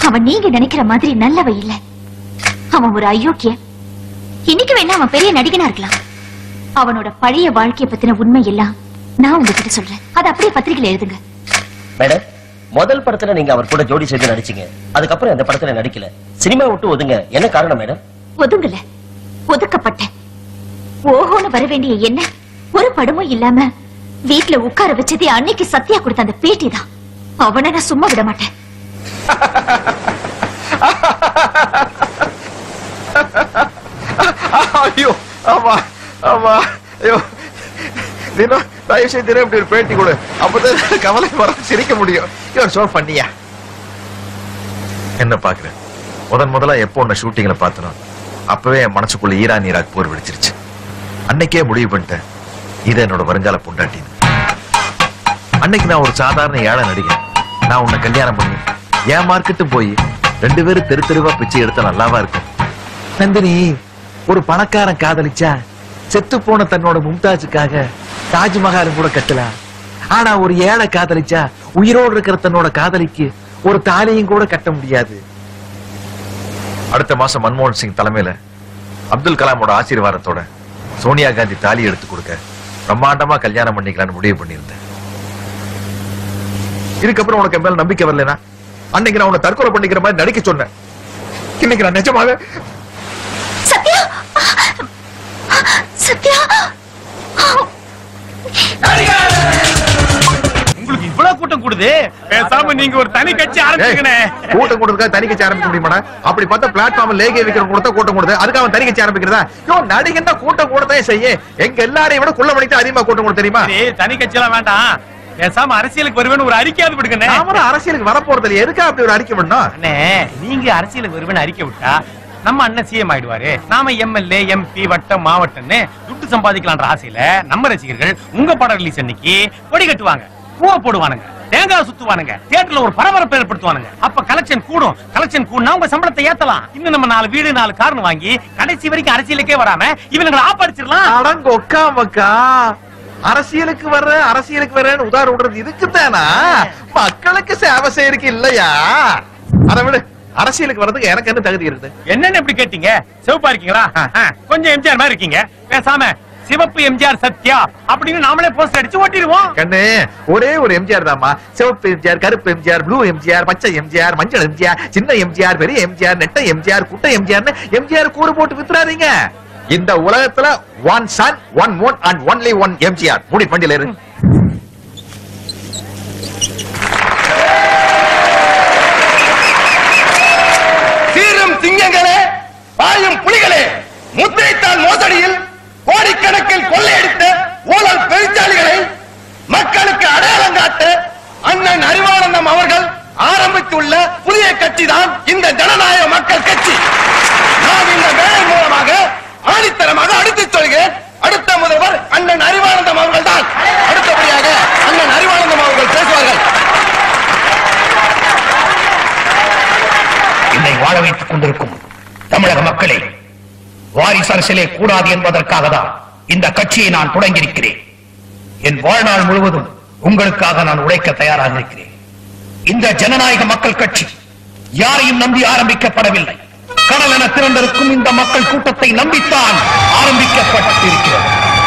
அவன் நீங்க நினைக்கிற மாதிரி நல்லவ இல்ல அவன் ஒரு அயோக்கிய இன்னைக்கு வேணா அவன் பெரிய நடிகனா இருக்கலாம் அவனோட பழைய வாழ்க்கைய பத்தின உண்மை எல்லாம் நான் உங்ககிட்ட சொல்றேன் அதை அப்படியே பத்திரிகையில எழுதுங்க மேடம் முதல் படத்துல நீங்க அவர் கூட ஜோடி சேர்ந்து நடிச்சீங்க அதுக்கப்புறம் அந்த படத்துல நடிக்கல சினிமா விட்டு ஒதுங்க என்ன காரணம் மேடம் ஒதுங்கல ஒதுக்கப்பட்டேன் ஓஹோன்னு வர வேண்டிய என்ன ஒரு படமும் இல்லாம வீட்ல உட்கார வச்சதே அன்னைக்கு சத்யா கொடுத்த அந்த பேட்டி தான் அவனை நான் சும்மா விட மாட்டேன் ஐயோ ஆமா ஆமா ஐயோ தினம் தயவு செய்து தினம் இப்படி ஒரு பேட்டி கொடு அப்பதான் கவலை வர சிரிக்க முடியும் இவர் சோ பண்ணியா என்ன பாக்குறேன் முதன் முதலா எப்போ உன்னை ஷூட்டிங்ல பார்த்தனோ அப்பவே என் மனசுக்குள்ள ஈரான் ஈராக் போர் வெடிச்சிருச்சு அன்னைக்கே முடிவு பண்ணிட்டேன் இது என்னோட வருங்கால பொண்டாட்டின்னு அன்னைக்கு நான் ஒரு சாதாரண ஏழை நடிகன் நான் உன்னை கல்யாணம் பண்ணி என் மார்க்கெட்டு போய் ரெண்டு பேரும் தெரு தெருவா பிச்சை எடுத்தா நல்லாவா இருக்கும் நந்தினி ஒரு பணக்காரன் காதலிச்சா செத்து போன தன்னோட மும்தாஜுக்காக தாஜ்மஹாலும் கூட கட்டலாம் ஆனா ஒரு ஏழை காதலிச்சா உயிரோடு இருக்கிற தன்னோட காதலிக்கு ஒரு தாலியும் கூட கட்ட முடியாது அடுத்த மாசம் மன்மோகன் சிங் தலைமையில அப்துல் கலாமோட ஆசீர்வாதத்தோட சோனியா காந்தி தாலி எடுத்து கொடுக்க பிரம்மாண்டமா கல்யாணம் பண்ணிக்கலாம்னு முடிவு பண்ணியிருந்தேன் இதுக்கப்புறம் உனக்கு என் மேல நம்பிக்கை வரலனா அன்னைக்கு நான் உன்னை தற்கொலை பண்ணிக்கிற மாதிரி நடிக்க சொன்னேன் இன்னைக்கு நான் நிஜமாவே சத்யா சத்யா உங்களுக்கு இவ்வளவு கூட்டம் கூடுது பேசாம நீங்க ஒரு தனி கட்சி ஆரம்பிச்சுக்கணே கூட்டம் கூட்டத்துக்காக தனி கட்சி ஆரம்பிக்க முடியுமாடா அப்படி பார்த்தா பிளாட்ஃபார்ம் லேகே விக்கிற கொடுத்தா கூட்டம் கொடுத்து அதுக்காக அவன் தனி கட்சி ஆரம்பிக்கிறதா யோ நடிகன்னா கூட்டம் கூடத்தான் செய்ய எங்க எல்லாரையும் விட குள்ள மணிக்கு அதிகமா கூட்டம் கூட தெரியுமா சரி, தனி கட்சி எல்லாம் வேண்டாம் பேசாம அரசியலுக்கு வருவேன்னு ஒரு அறிக்கையாவது விடுங்கண்ணே நாமளும் அரசியலுக்கு வரப்போறது இல்லையா எதுக்கா அப்படி ஒரு அறிக்கை பண்ணோம் அண்ணே நீங்க அரசியலுக்கு வருவேன்னு அறிக்கை விட்டா நம்ம அண்ணன் சிஎம் ஆயிடுவாரு நாம எம்எல்ஏ எம்பி வட்டம் மாவட்டம்னு துட்டு சம்பாதிக்கலான்ற ஆசையில நம்ம ரசிகர்கள் உங்க படம் ரிலீஸ் அன்னைக்கு கொடி கட்டுவாங்க பூவை போடுவானுங்க தேங்காய் சுத்துவானுங்க தியேட்டர்ல ஒரு பரபரப்பு ஏற்படுத்துவானுங்க அப்ப கலெக்ஷன் கூடும் கலெக்ஷன் கூடுனா உங்க சம்பளத்தை ஏத்தலாம் இன்னும் நம்ம நாலு வீடு நாலு காரணம் வாங்கி கடைசி வரைக்கும் அரசியலுக்கே வராம இவனுங்களை ஆப்படிச்சிடலாம் அடங்க ஒக்காமக்கா அரசியலுக்கு வர்ற அரசியலுக்கு வர்றேன்னு உதாரணம் விடுறது இதுக்கு தானா மக்களுக்கு சேவை செய்யறதுக்கு இல்லையா அதை விடு அரசியலுக்கு வர்றதுக்கு எனக்கு என்ன தகுதி இருக்குது என்னன்னு இப்படி கேட்டீங்க சிவப்பா இருக்கீங்களா ஆ, கொஞ்சம் எம்ஜிஆர் மாதிரி இருக்கீங்க பேசாம சிவப்பு எம்ஜிஆர் சத்யா அப்படின்னு நாமளே போஸ்ட் அடிச்சு ஓட்டிடுவோம் கண்ணு ஒரே ஒரு எம்ஜிஆர் தாமா சிவப்பு எம்ஜிஆர் கருப்பு எம்ஜிஆர் ப்ளூ எம்ஜிஆர் பச்சை எம்ஜிஆர் மஞ்சள் எம்ஜிஆர் சின்ன எம்ஜிஆர் பெரிய எம்ஜிஆர் நெட்டை எம்ஜிஆர் குட்டை எம்ஜிஆர்னு எம்ஜிஆர் கூறு போட்டு வித்துறாதீங்க இந்த உலகத்துல one sun one moon and only one MGR முடி பண்டில இரு சீரும் சிங்கங்களே பாயும் புலிகளே முத்திரைத்தாள் மோசடியில் கோடிக்கணக்கில் கொள்ளையடித்த ஊழல் பெருச்சாளிகளை மக்களுக்கு அடையாளம் காட்ட அண்ணன் அறிவானந்தம் அவர்கள் ஆரம்பித்துள்ள புதிய கட்சி தான் இந்த ஜனநாயக மக்கள் கட்சி நான் இந்த வேலை மூலமாக ஆணித்தரமாக அடித்துச் சொல்கிறேன் அடுத்த முதல்வர் அண்ணன் அறிவானந்தம் அவர்கள் தான் அடுத்தபடியாக அண்ணன் அறிவானந்தம் அவர்கள் பேசுவார்கள் என்னை வாழ வைத்துக் கொண்டிருக்கும் தமிழக மக்களே வாரிசு அரசியலே கூடாது என்பதற்காக தான் இந்த கட்சியை நான் தொடங்கியிருக்கிறேன் என் வாழ்நாள் முழுவதும் உங்களுக்காக நான் உழைக்க தயாராக இருக்கிறேன் இந்த ஜனநாயக மக்கள் கட்சி யாரையும் நம்பி ஆரம்பிக்கப்படவில்லை கடல் என திறந்திருக்கும் இந்த மக்கள் கூட்டத்தை நம்பித்தான் ஆரம்பிக்கப்பட்டிருக்கிறது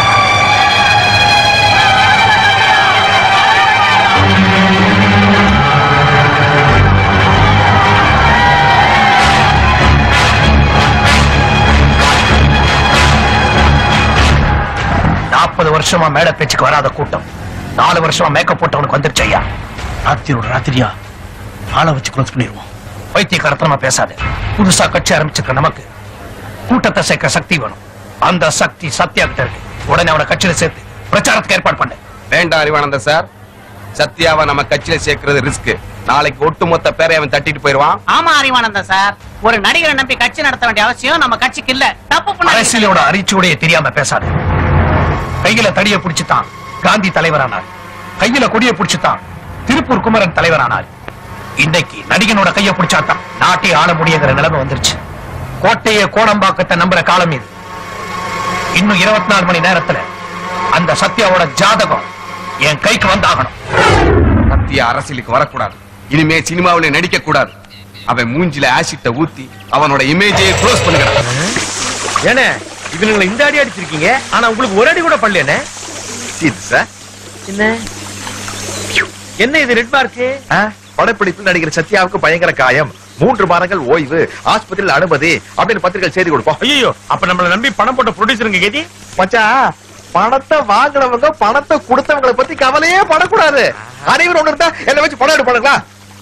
நாற்பது வருஷமா மேடை பேச்சுக்கு வராத கூட்டம் நாலு வருஷமா மேக்கப் போட்டவனுக்கு வந்துருச்சு ஐயா ராத்திரியோட ராத்திரியா ஆளை வச்சு க்ளோஸ் பண்ணிடுவோம் வைத்தியக்காரத்தனமா பேசாத புதுசா கட்சி ஆரம்பிச்சிருக்க நமக்கு கூட்டத்தை சேர்க்க சக்தி வேணும் அந்த சக்தி சத்யா கிட்ட இருக்கு உடனே அவனை கட்சியில சேர்த்து பிரச்சாரத்துக்கு ஏற்பாடு பண்ணு வேண்டாம் அறிவானந்த சார் சத்யாவை நம்ம கட்சியில சேர்க்கிறது ரிஸ்க் நாளைக்கு ஒட்டுமொத்த பேரை அவன் தட்டிட்டு போயிருவான் ஆமா அறிவானந்தம் சார் ஒரு நடிகரை நம்பி கட்சி நடத்த வேண்டிய அவசியம் நம்ம கட்சிக்கு இல்ல தப்பு பண்ண அரசியலோட அரிச்சுடைய தெரியாம பேசாத கையில தடிய பிடிச்சுதான் காந்தி தலைவரானார் கையில கொடிய பிடிச்சுதான் திருப்பூர் குமரன் தலைவரானார் இன்னைக்கு நடிகனோட கைய பிடிச்சாதான் நாட்டை ஆள முடியுங்கிற நிலைமை வந்துருச்சு கோட்டையை கோடம்பாக்கத்தை நம்புற காலம் இது இன்னும் இருபத்தி நாலு மணி நேரத்துல அந்த சத்யாவோட ஜாதகம் என் கைக்கு வந்தாகணும் சத்யா அரசியலுக்கு வரக்கூடாது இனிமே சினிமாவில நடிக்க கூடாது அவன் மூஞ்சில ஆசிட்ட ஊத்தி அவனோட இமேஜையே க்ளோஸ் பண்ணுகிறான் ஏனே இவனுங்களை இந்த அடி அடிச்சிருக்கீங்க ஆனா உங்களுக்கு ஒரு அடி கூட படலையானே சார் என்ன என்ன இது ரெட் மார்க்கு படப்பிடிப்பில் நடிகர் சத்யாவுக்கு பயங்கர காயம் மூன்று மாதங்கள் ஓய்வு ஆஸ்பத்திரியில் அனுமதி அப்படின்னு பத்திரிகை செய்தி கொடுப்போம் ஐயோ அப்ப நம்மள நம்பி பணம் போட்ட ப்ரொடியூசருங்க கேதி மச்சான் பணத்தை வாங்குறவங்க பணத்தை கொடுத்தவங்களை பத்தி கவலையே படக்கூடாது அனைவரும் ஒண்ணு இருந்தா என்ன வச்சு படம் எடுப்பானுங்களா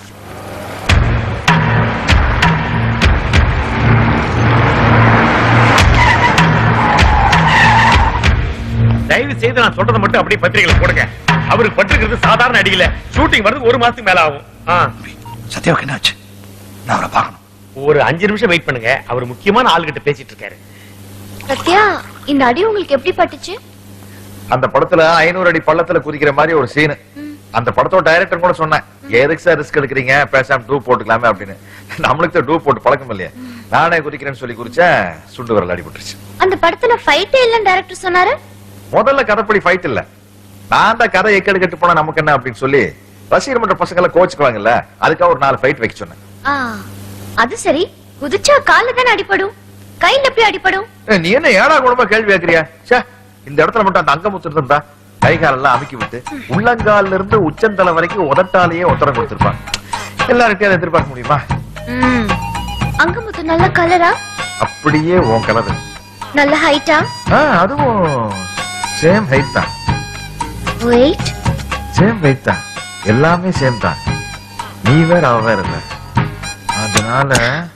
தயவு செய்து நான் சொல்றதை மட்டும் அப்படியே பத்திரிகையில போடுங்க அவருக்கு பட்டிருக்கிறது சாதாரண அடியில ஷூட்டிங் வரது ஒரு மாசத்துக்கு மேல ஆகும் ஆ. சத்யாவுக்கு என்னாச்சு நான் அவரை பார்க்கணும் ஒரு அஞ்சு நிமிஷம் வெயிட் பண்ணுங்க அவர் முக்கியமான ஆளுகிட்ட பேசிட்டு இருக்காரு சத்யா இந்த அடி உங்களுக்கு எப்படி பட்டுச்சு அந்த படத்துல ஐநூறு அடி பள்ளத்துல குதிக்கிற மாதிரி ஒரு சீன் அந்த படத்தோட டைரக்டர் கூட சொன்னேன் எதுக்கு சார் ரிஸ்க் எடுக்கிறீங்க பேசாம டூ போட்டுக்கலாமே அப்படின்னு நம்மளுக்கு தான் டூ போட்டு பழக்கம் இல்லையா நானே குதிக்கிறேன்னு சொல்லி குறிச்சேன் சுண்டு வரல அடிபட்டுருச்சு அந்த படத்துல ஃபைட்டே இல்லன்னு டைரக்டர் சொன்னாரு முதல்ல கதைப்படி ஃபைட் இல்ல நான் தான் கதை எக்கெடு கட்டு போனா நமக்கு என்ன அப்படின்னு சொல்லி ரசிகர் மன்ற பசங்களை கோச்சுக்குவாங்கல்ல அதுக்காக ஒரு நாலு ஃபைட் வைக்க சொன்னேன் ஆ அது சரி குதிச்சா கால்ல தானே அடிபடும் கையில எப்படி அடிபடும் ஏய், நீ என்ன ஏடா குழம்பா கேள்வி கேக்குறியா ச்சே இந்த இடத்துல மட்டும் அந்த அங்கமுத்து இருந்தா கை காலெல்லாம் அமுக்கி விட்டு உள்ளங்கால்ல இருந்து உச்சந்தலை வரைக்கும் உதட்டாலேயே உத்தரம் கொடுத்திருப்பாங்க எல்லார்கிட்டயும் அதை எதிர்பார்க்க முடியுமா ம் அங்கமுத்து நல்ல கலரா அப்படியே உன் கலரு நல்ல ஹைட்டா ஆ, அதுவும் சேம் ஹைட் தான் வெயிட் சேம் வெயிட் தான் எல்லாமே சேம் தான் நீ வேற அவ வேற இல்ல அதனால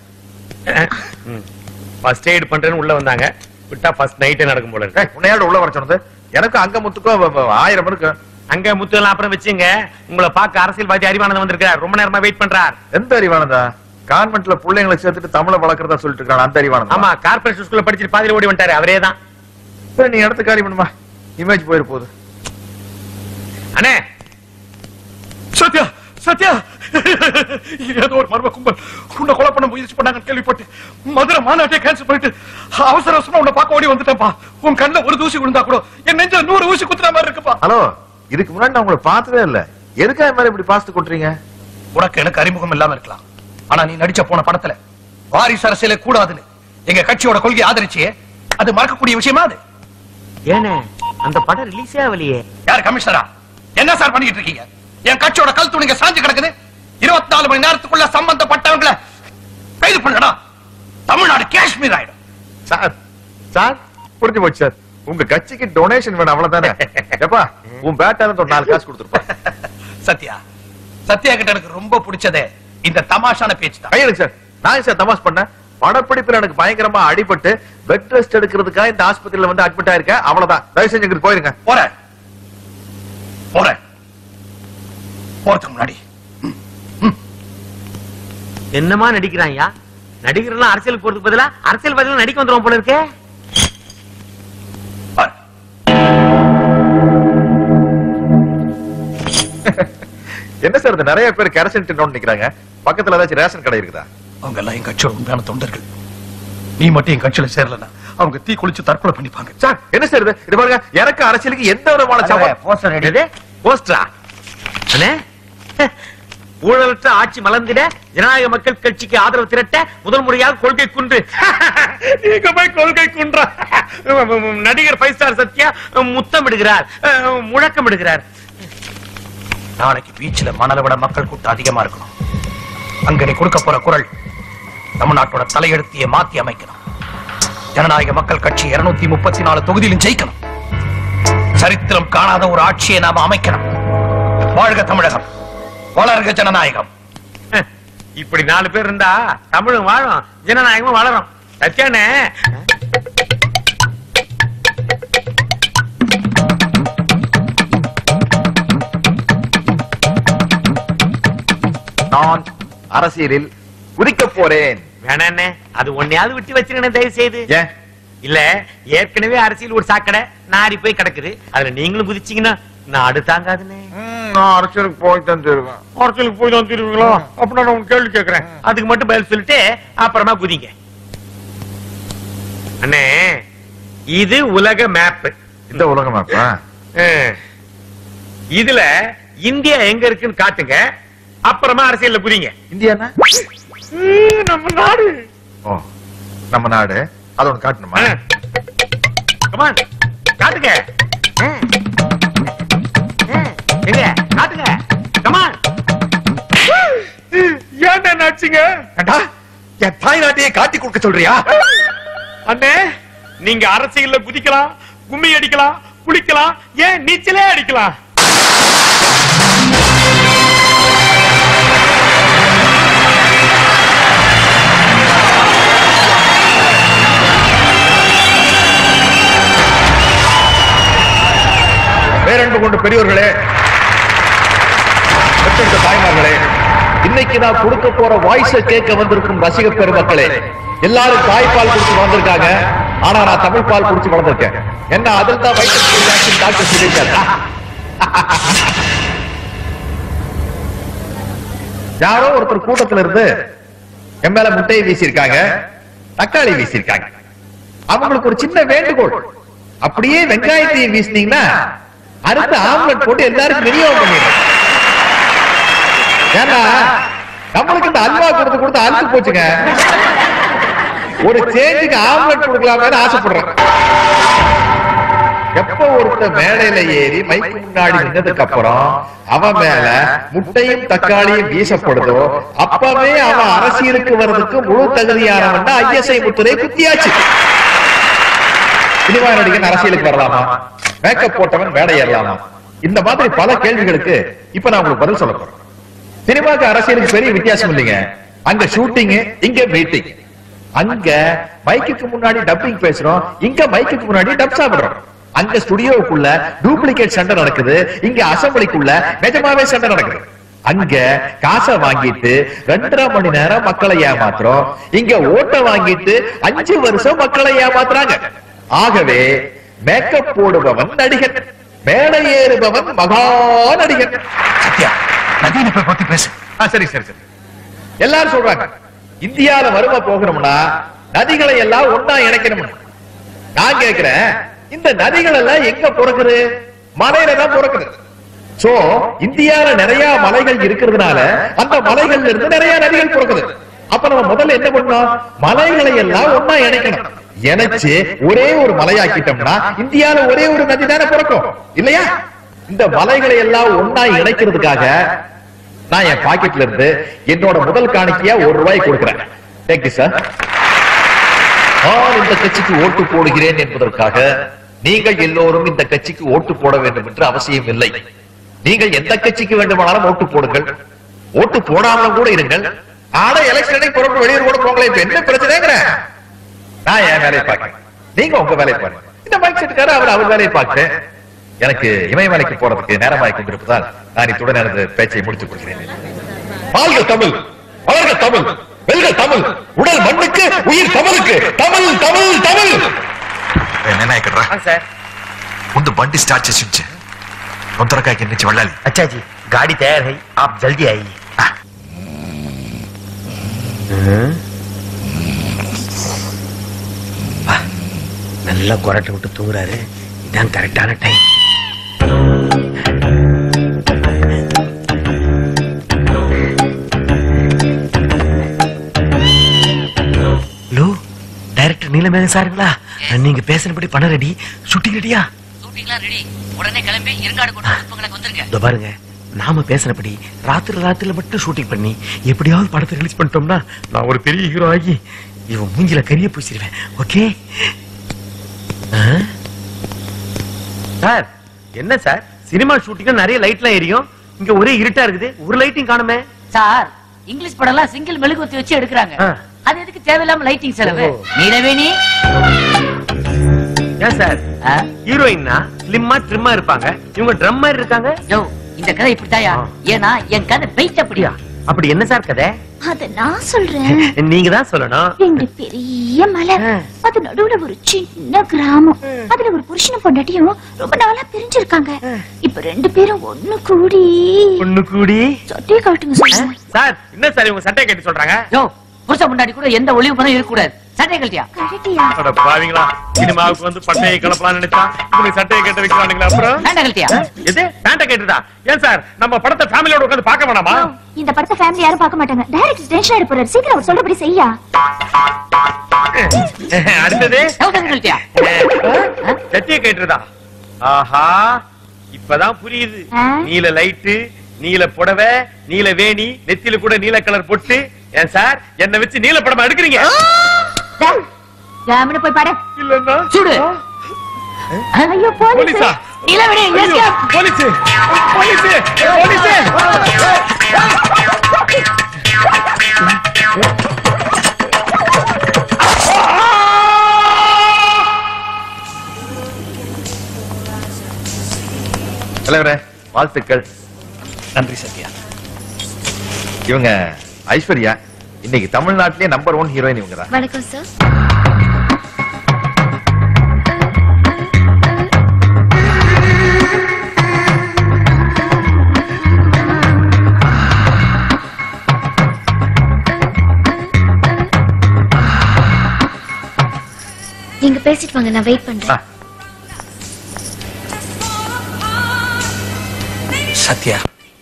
ஃபர்ஸ்ட் எய்ட் பண்றேன்னு உள்ள வந்தாங்க விட்டா ஃபர்ஸ்ட் நைட்டே நடக்கும் போல இருக்கு ஏய், உன்னையோட உள்ள வர சொன்னது எனக்கு அங்கமுத்துக்கும் வ- வ- ஆயிரம் இருக்கு அங்க முத்துலாம் அப்புறம் வச்சுங்க உங்களை பார்க்க அரசியல்வாதி அறிவானந்தம் வந்திருக்கார் ரொம்ப நேரமா வெயிட் பண்றார் எந்த அறிவானதா கான்வென்ட்ல பிள்ளைங்களை சேர்த்துட்டு தமிழை வளர்க்கறதா சொல்லிட்டு இருக்கான் அந்த அறிவானதா ஆமா கார்பரேஷன் ஸ்கூல்ல படிச்சிட்டு பாதியில ஓடி வந்துட்டாரு அவரே தான் சரி, நீ இடத்து காரி பண்ணுமா இமேஜ் போயிரு போகுது அண்ணே சத்யா சத்யா ஏதோ ஒரு மர்ம கும்பல் உன்னை கொலை பண்ண முயற்சி பண்ணாங்கன்னு கேள்விப்பட்டு மதுரை மாநாட்டே கேன்சல் பண்ணிட்டு அவசர அவசரமா உன்னை பார்க்க ஓடி வந்துட்டேன்ப்பா உன் கண்ணுல ஒரு தூசி விழுந்தா கூட என் நெஞ்ச நூறு ஊசி குத்துற மாதிரி இருக்குப்பா ஹலோ இதுக்கு முன்னாடி நான் உங்களை பார்த்ததே இல்ல எதுக்காக என் மேல இப்படி பாஸ்து கொட்டுறீங்க உனக்கு எனக்கு அறிமுகம் இல்லாம இருக்கலாம் ஆனா நீ நடிச்ச போன படத்துல வாரிசு அரசியலே கூடாதுன்னு எங்க கட்சியோட கொள்கை ஆதரிச்சியே அது மறக்கக்கூடிய விஷயமா அது ஏனே அந்த படம் ரிலீஸே ஆகலையே யார் கமிஷனரா என்ன சார் பண்ணிட்டு இருக்கீங்க என் கட்சியோட கல் துணிங்க சாஞ்சு கிடக்குது இருபத்தி நாலு மணி நேரத்துக்குள்ள சம்பந்தப்பட்டவங்கள கைது பண்ணடா தமிழ்நாடு காஷ்மீர் ஆயிடும் சார் சார் புரிஞ்சு போச்சு சார் உங்க கட்சிக்கு டொனேஷன் வேணும் அவ்வளவுதானே எப்பா உன் பேட்டால ஒரு நாலு காசு கொடுத்துருப்பா சத்யா சத்யா கிட்ட எனக்கு ரொம்ப பிடிச்சதே இந்த தமாஷான பேச்சு தான் கையெழுக்கு சார் நான் சார் தமாஸ் பண்ணேன் படப்பிடிப்புல எனக்கு பயங்கரமா அடிபட்டு பெட் ரெஸ்ட் எடுக்கிறதுக்காக இந்த ஆஸ்பத்திரியில வந்து அட்மிட் ஆயிருக்கேன் அவ்வளவுதான் தயவு செஞ்சு இங்கிட்டு போயிருங்க போறேன் போறேன் போறதுக்கு முன்னாடி என்னமா நடிக்கிறான்யா நடிகர்லாம் அரசியலுக்கு போறதுக்கு பதிலா அரசியல்வாதிகள் நடிக்க வந்துருவோம் போல இருக்கே பாரு. என்ன சார் இது நிறைய பேர் கரசன் டின்னோன்னு நிக்கிறாங்க பக்கத்துல ஏதாச்சும் ரேஷன் கடை இருக்குதா அவங்க எல்லாம் என் கட்சியோட உண்மையான தொண்டர்கள் நீ மட்டும் என் கட்சியில சேரலன்னா அவங்க தீ குளிச்சு தற்கொலை பண்ணிப்பாங்க சார் என்ன சார் இது இது பாருங்க எனக்கு அரசியலுக்கு எந்த விதமான சம்பந்தம் போஸ்டர் ரெடி போஸ்டரா அண்ணே ஊழலற்ற ஆட்சி மலர்ந்திட ஜனநாயக மக்கள் கட்சிக்கு ஆதரவு திரட்ட முதல் முறையாக கொள்கை குன்று நீங்க போய் கொள்கை குன்றா நடிகர் ஃபைவ் ஸ்டார் சத்யா முத்தமிடுகிறார் முழக்கமிடுகிறார் நாளைக்கு பீச்ல மணலை விட மக்கள் கூட்டம் அதிகமா இருக்கணும் அங்க நீ கொடுக்க போற குரல் தமிழ்நாட்டோட தலையெழுத்திய மாத்தி அமைக்கணும் ஜனநாயக மக்கள் கட்சி இருநூத்தி முப்பத்தி நாலு தொகுதியிலும் ஜெயிக்கணும் சரித்திரம் காணாத ஒரு ஆட்சியை நாம அமைக்கணும் வாழ்க தமிழகம் வளர்க ஜனநாயகம் இப்படி நாலு பேர் இருந்தா தமிழும் வாழும் ஜனநாயகமும் வளரும் சத்யானே நான் அரசியலில் உதிக்க போறேன் வேணாண்ணே அது ஒன்னையாவது விட்டு வச்சிருக்கேன் தயவு செய்து ஏன் இல்ல ஏற்கனவே அரசியல் ஒரு சாக்கடை நாடி போய் கிடக்குது அதுல நீங்களும் குதிச்சீங்கன்னா நாடு தாங்காதுன்னு நான் அரசியலுக்கு போய் தந்துருவேன் அரசியலுக்கு போய் தான் திருவீங்களா அப்ப நான் உங்க கேள்வி கேக்குறேன் அதுக்கு மட்டும் பதில் சொல்லிட்டு அப்புறமா குதிங்க அண்ணே இது உலக மேப் இந்த உலகம் அப்பா இதுல இந்தியா எங்க இருக்குன்னு காட்டுங்க அப்புறமா அரசியல்ல குதிங்க இந்தியானா நம்ம நாடு ஓ நம்ம நாடு அது ஒண்ணு காட்டணுமா கமான் காட்டுங்க ம். ம். எங்க காட்டுங்க கமான் ஏன்டா நாச்சுங்க ஏண்டா, என் தாய் நாட்டையே காட்டி கொடுக்க சொல்றியா அண்ணே நீங்க அரசியல்ல குதிக்கலாம் கும்மி அடிக்கலாம் குளிக்கலாம் ஏன் நீச்சலே அடிக்கலாம் பேரன்பு கொண்ட பெரியவர்களே பெற்றெடுத்த தாய்மார்களே இன்னைக்கு நான் கொடுக்க போற வாய்ஸ கேட்க வந்திருக்கும் ரசிக பெருமக்களே எல்லாரும் தாய்ப்பால் குடிச்சு வளர்ந்திருக்காங்க ஆனா நான் தமிழ் பால் குடிச்சு வளர்ந்திருக்கேன் என்ன அதில் தான் வைட்டமின் டாக்டர் சொல்லியிருக்காரு யாரோ ஒருத்தர் கூட்டத்துல இருந்து என் மேல முட்டையை வீசியிருக்காங்க தக்காளி வீசியிருக்காங்க அவங்களுக்கு ஒரு சின்ன வேண்டுகோள் அப்படியே வெங்காயத்தையும் வீசினீங்கன்னா அடுத்து ஆம்லெட் போட்டு எல்லாருக்கும் விநியோகம் பண்ணிடுறேன் ஏன்னா நம்மளுக்கு இந்த அல்வா கொடுத்து கொடுத்து அழுத்து போச்சுங்க ஒரு சேஞ்சுக்கு ஆம்லெட் கொடுக்கலாமே ஆசைப்படுறேன் எப்ப ஒருத்தர் மேடையில ஏறி மைக்கு முன்னாடி நின்னதுக்கு அப்புறம் அவன் மேல முட்டையும் தக்காளியும் வீசப்படுதோ அப்பவே அவன் அரசியலுக்கு வர்றதுக்கு முழு தகுதியானவன் ஐஎஸ்ஐ முத்துரை குத்தியாச்சு சினிமா நடிகன் அரசியலுக்கு வரலாமா மேக்கப் போட்டவன் மேடை ஏறலாமா இந்த மாதிரி பல கேள்விகளுக்கு இப்ப நான் உங்களுக்கு பதில் சொல்ல போறேன் சினிமாக்கு அரசியலுக்கு பெரிய வித்தியாசம் இல்லைங்க அங்க ஷூட்டிங் இங்க மீட்டிங் அங்க மைக்குக்கு முன்னாடி டப்பிங் பேசுறோம் இங்க மைக்குக்கு முன்னாடி டப் சாப்பிடுறோம் அங்க ஸ்டுடியோவுக்குள்ள டூப்ளிகேட் சண்டை நடக்குது இங்க அசம்பிளிக்குள்ள நிஜமாவே சண்டை நடக்குது அங்க காசை வாங்கிட்டு ரெண்டரை மணி நேரம் மக்களை ஏமாத்துறோம் இங்க ஓட்ட வாங்கிட்டு அஞ்சு வருஷம் மக்களை ஏமாத்துறாங்க ஆகவே மேக்கப் போடுபவன் நடிகன் மேடை ஏறுபவன் மகா நடிகன் சத்யா நவீன போய் பத்தி பேசு ஆ, சரி சரி சரி எல்லாரும் சொல்றாங்க இந்தியால வறுமை போகணும்னா நதிகளை எல்லாம் ஒன்னா இணைக்கணும் நான் கேக்குறேன் இந்த நதிகள் எல்லாம் எங்க பிறக்குது மலையில தான் பிறக்குது சோ இந்தியால நிறைய மலைகள் இருக்கிறதுனால அந்த மலைகள்ல இருந்து நிறைய நதிகள் பிறக்குது அப்ப நம்ம முதல்ல என்ன பண்ணோம் மலைகளை எல்லாம் ஒன்னா இணைக்கணும் இணைச்சு ஒரே ஒரு மலையாக்கிட்டோம்னா இந்தியால ஒரே ஒரு நதி தானே பிறக்கும் இல்லையா இந்த மலைகளை எல்லாம் ஒன்னா இணைக்கிறதுக்காக நான் என் பாக்கெட்ல இருந்து என்னோட முதல் காணிக்கையா ஒரு ரூபாய் கொடுக்கிறேன் தேங்க்யூ சார் நான் இந்த கட்சிக்கு ஓட்டு போடுகிறேன் என்பதற்காக நீங்கள் எல்லோரும் இந்த கட்சிக்கு ஓட்டு போட வேண்டும் என்று அவசியம் இல்லை நீங்கள் எந்த கட்சிக்கு வேண்டுமானாலும் ஓட்டு போடுங்கள் ஓட்டு போடாமலும் கூட இருங்கள் ஆனா எலெக்ஷனை புறப்பட்டு வெளியூர் கூட போங்களே இப்ப என்ன பிரச்சனைங்கிறேன் நான் என் வேலையை பார்க்கிறேன் நீங்க உங்க வேலையை பாருங்க இந்த மைக் செட்டுக்கார அவர் அவர் வேலையை பார்க்கிறேன் எனக்கு இமயமலைக்கு போறதுக்கு நேரமாய் கொண்டிருப்பதால் நான் இத்துடன் எனது பேச்சை முடித்துக் கொள்கிறேன் வாழ்க தமிழ் வளர்க தமிழ் வெல்க தமிழ் உடல் மண்ணுக்கு உயிர் தமிழுக்கு தமிழ் தமிழ் தமிழ் என்ன நாயக்கட்ரா सर ముందు బండి స్టార్ట్ చేసి ఉంచే తొందరగా ఇక్కడి నుంచి వెళ్ళాలి अच्छा जी गाड़ी तैयार है आप जल्दी आइए நல்லா குரட்டை விட்டு தூங்குறாரு இதான் கரெக்டான டைம் ஹலோ டைரக்டர் நீலமேக சாருங்களா நீங்க பேசினபடி பணம் ரெடி ஷூட்டிங் ரெடியா ஷூட்டிங்லாம் ரெடி உடனே கிளம்பி இருங்காடு கொண்டு கணக்கு வந்துருங்க இதோ பாருங்க நாம பேசினபடி ராத்திரி ராத்திரில மட்டும் ஷூட்டிங் பண்ணி எப்படியாவது படத்தை ரிலீஸ் பண்ணிட்டோம்னா நான் ஒரு பெரிய ஹீரோ ஆகி இவன் மூஞ்சில கரிய பூசிடுவேன் ஓகே சார் என்ன சார் சினிமா ஷூட்டிங்ல நிறைய லைட்லாம் எரியும் இங்க ஒரே இருட்டா இருக்குது ஒரு லைட்டிங் காணுமே சார் இங்கிலீஷ் படம் எல்லாம் சிங்கிள் மெழுகுவத்தி வச்சு எடுக்கிறாங்க ஆ. அது எதுக்கு தேவையில்லாம லைட்டிங் செலவு ஓஹோ. நீலவேணி ஏன் சார் ஆ? ஹீரோயின்னா ஸ்லிம்மா ட்ரிம்மா இருப்பாங்க இவங்க ட்ரம் மாதிரி இருக்காங்க யோ இந்த கதை இப்படித்தாயா ஆ. ஏன்னா என் கதை பெய்ட் அப்படியா அப்படி என்ன சார் கதை அத நான் சொல்றேன் நீங்க தான் சொல்லணும் ரெண்டு பெரிய மலை ஆ. அது நடுவுல ஒரு சின்ன கிராமம் அதுல ஒரு புருஷனும் பொண்டாட்டியும் ரொம்ப நாளா பிரிஞ்சிருக்காங்க இப்ப ரெண்டு பேரும் ஒண்ணு கூடி ஒண்ணு கூடி சொட்டியை கழட்டுங்க சொல்லுங்க சார் என்ன சார் இவங்க சட்டை கட்டி சொல்றாங்க யோ புருஷ முன்னாடி கூட எந்த ஒளிவு பணம் இருக்க கூடாது சட்டை கழட்டியா கழட்டியா அட பாவிங்களா சினிமாவுக்கு வந்து பட்டையை கிளப்பலாம் நினைச்சா இப்படி சட்டையை கட்ட வைக்கிறானுங்களா அப்புறம் பேண்ட கழட்டியா எது பேண்ட கேட்டுதா ஏன் சார் நம்ம படத்தை ஃபேமிலியோட உட்கார்ந்து பார்க்க வேணாமா இந்த படத்தை ஃபேமிலி யாரும் பார்க்க மாட்டாங்க டைரக்ட் டென்ஷன் ஆயிட்டு போறாரு சீக்கிரம் அவர் சொல்றபடி செய்யா அடுத்தது டவுசர் கழட்டியா சட்டியை கேட்டுதா ஆஹா இப்பதான் புரியுது ஆ? நீல லைட்டு நீல புடவை நீல வேணி நெத்தியில கூட நீல கலர் பொட்டு ஏன் சார் என்ன வச்சு நீல படமா எடுக்கிறீங்க ராமனு போய் பாடு இல்லன்னா சுடு ஐயோ போலீஸ் போலீஸா நிலவிடு ஐயோ, போலீஸ் போலீஸ் போலீஸ் தலைவரே வாழ்த்துக்கள் நன்றி சத்யா இவங்க ஐஸ்வர்யா இன்னைக்கு தமிழ்நாட்டிலே நம்பர் ஒன் ஹீரோயின் இவங்க தான் வணக்கம் சார் நீங்க பேசிட்டு வாங்க நான் வெயிட் பண்றேன் சத்யா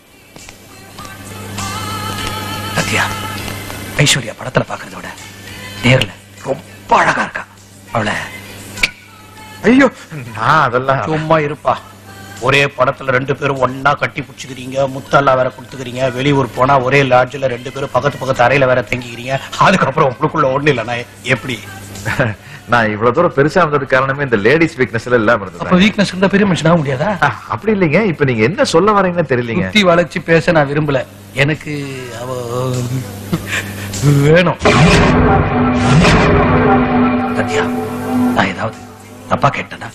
சத்யா ஐஸ்வர்யா படத்துல பாக்குறத விட நேர்ல ரொம்ப அழகா இருக்கா அவளை ஐயோ நான் அதெல்லாம் சும்மா இருப்பா ஒரே படத்துல ரெண்டு பேரும் ஒண்ணா கட்டி பிடிச்சிக்கிறீங்க முத்தெல்லாம் வேற கொடுத்துக்கிறீங்க வெளியூர் போனா ஒரே லாட்ஜ்ல ரெண்டு பேரும் பக்கத்து பக்கத்து அறையில வேற தங்கிக்கிறீங்க அதுக்கப்புறம் உங்களுக்குள்ள ஒண்ணு இல்லைண்ணா எப்படி நான் இவ்வளவு தூரம் பெருசா இருந்ததுக்கு காரணமே இந்த லேடிஸ் வீக்னஸ் எல்லாம் இல்லாம அப்ப இருந்தது வீக்னஸ் இருந்தா பெரிய மனுஷனாக முடியாதா அப்படி இல்லைங்க இப்ப நீங்க என்ன சொல்ல வரீங்கன்னு தெரியலீங்க சுத்தி வளைச்சு பேச நான் விரும்பல எனக்கு அவ வேணும் சத்யா நான் ஏதாவது தப்பா கேட்டேனா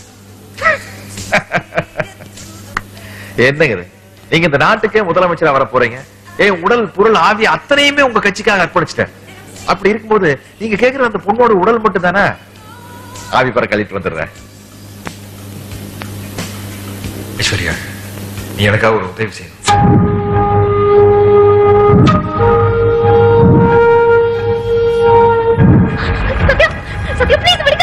என்னங்க இது நீங்க இந்த நாட்டுக்கே முதலமைச்சரா வர போறீங்க ஏன் உடல் பொருள் ஆவி அத்தனையுமே உங்க கட்சிக்காக அர்ப்பணிச்சிட்டேன் அப்படி இருக்கும்போது நீங்க கேக்குற அந்த பொண்ணோட உடல் மட்டும் தானே ஆவி பற கழிட்டு வந்துடுறேன் ஐஸ்வர்யா நீ எனக்காக ஒரு உதவி செய்யணும் சத்யா சத்யா ப்ளீஸ் விடுங்க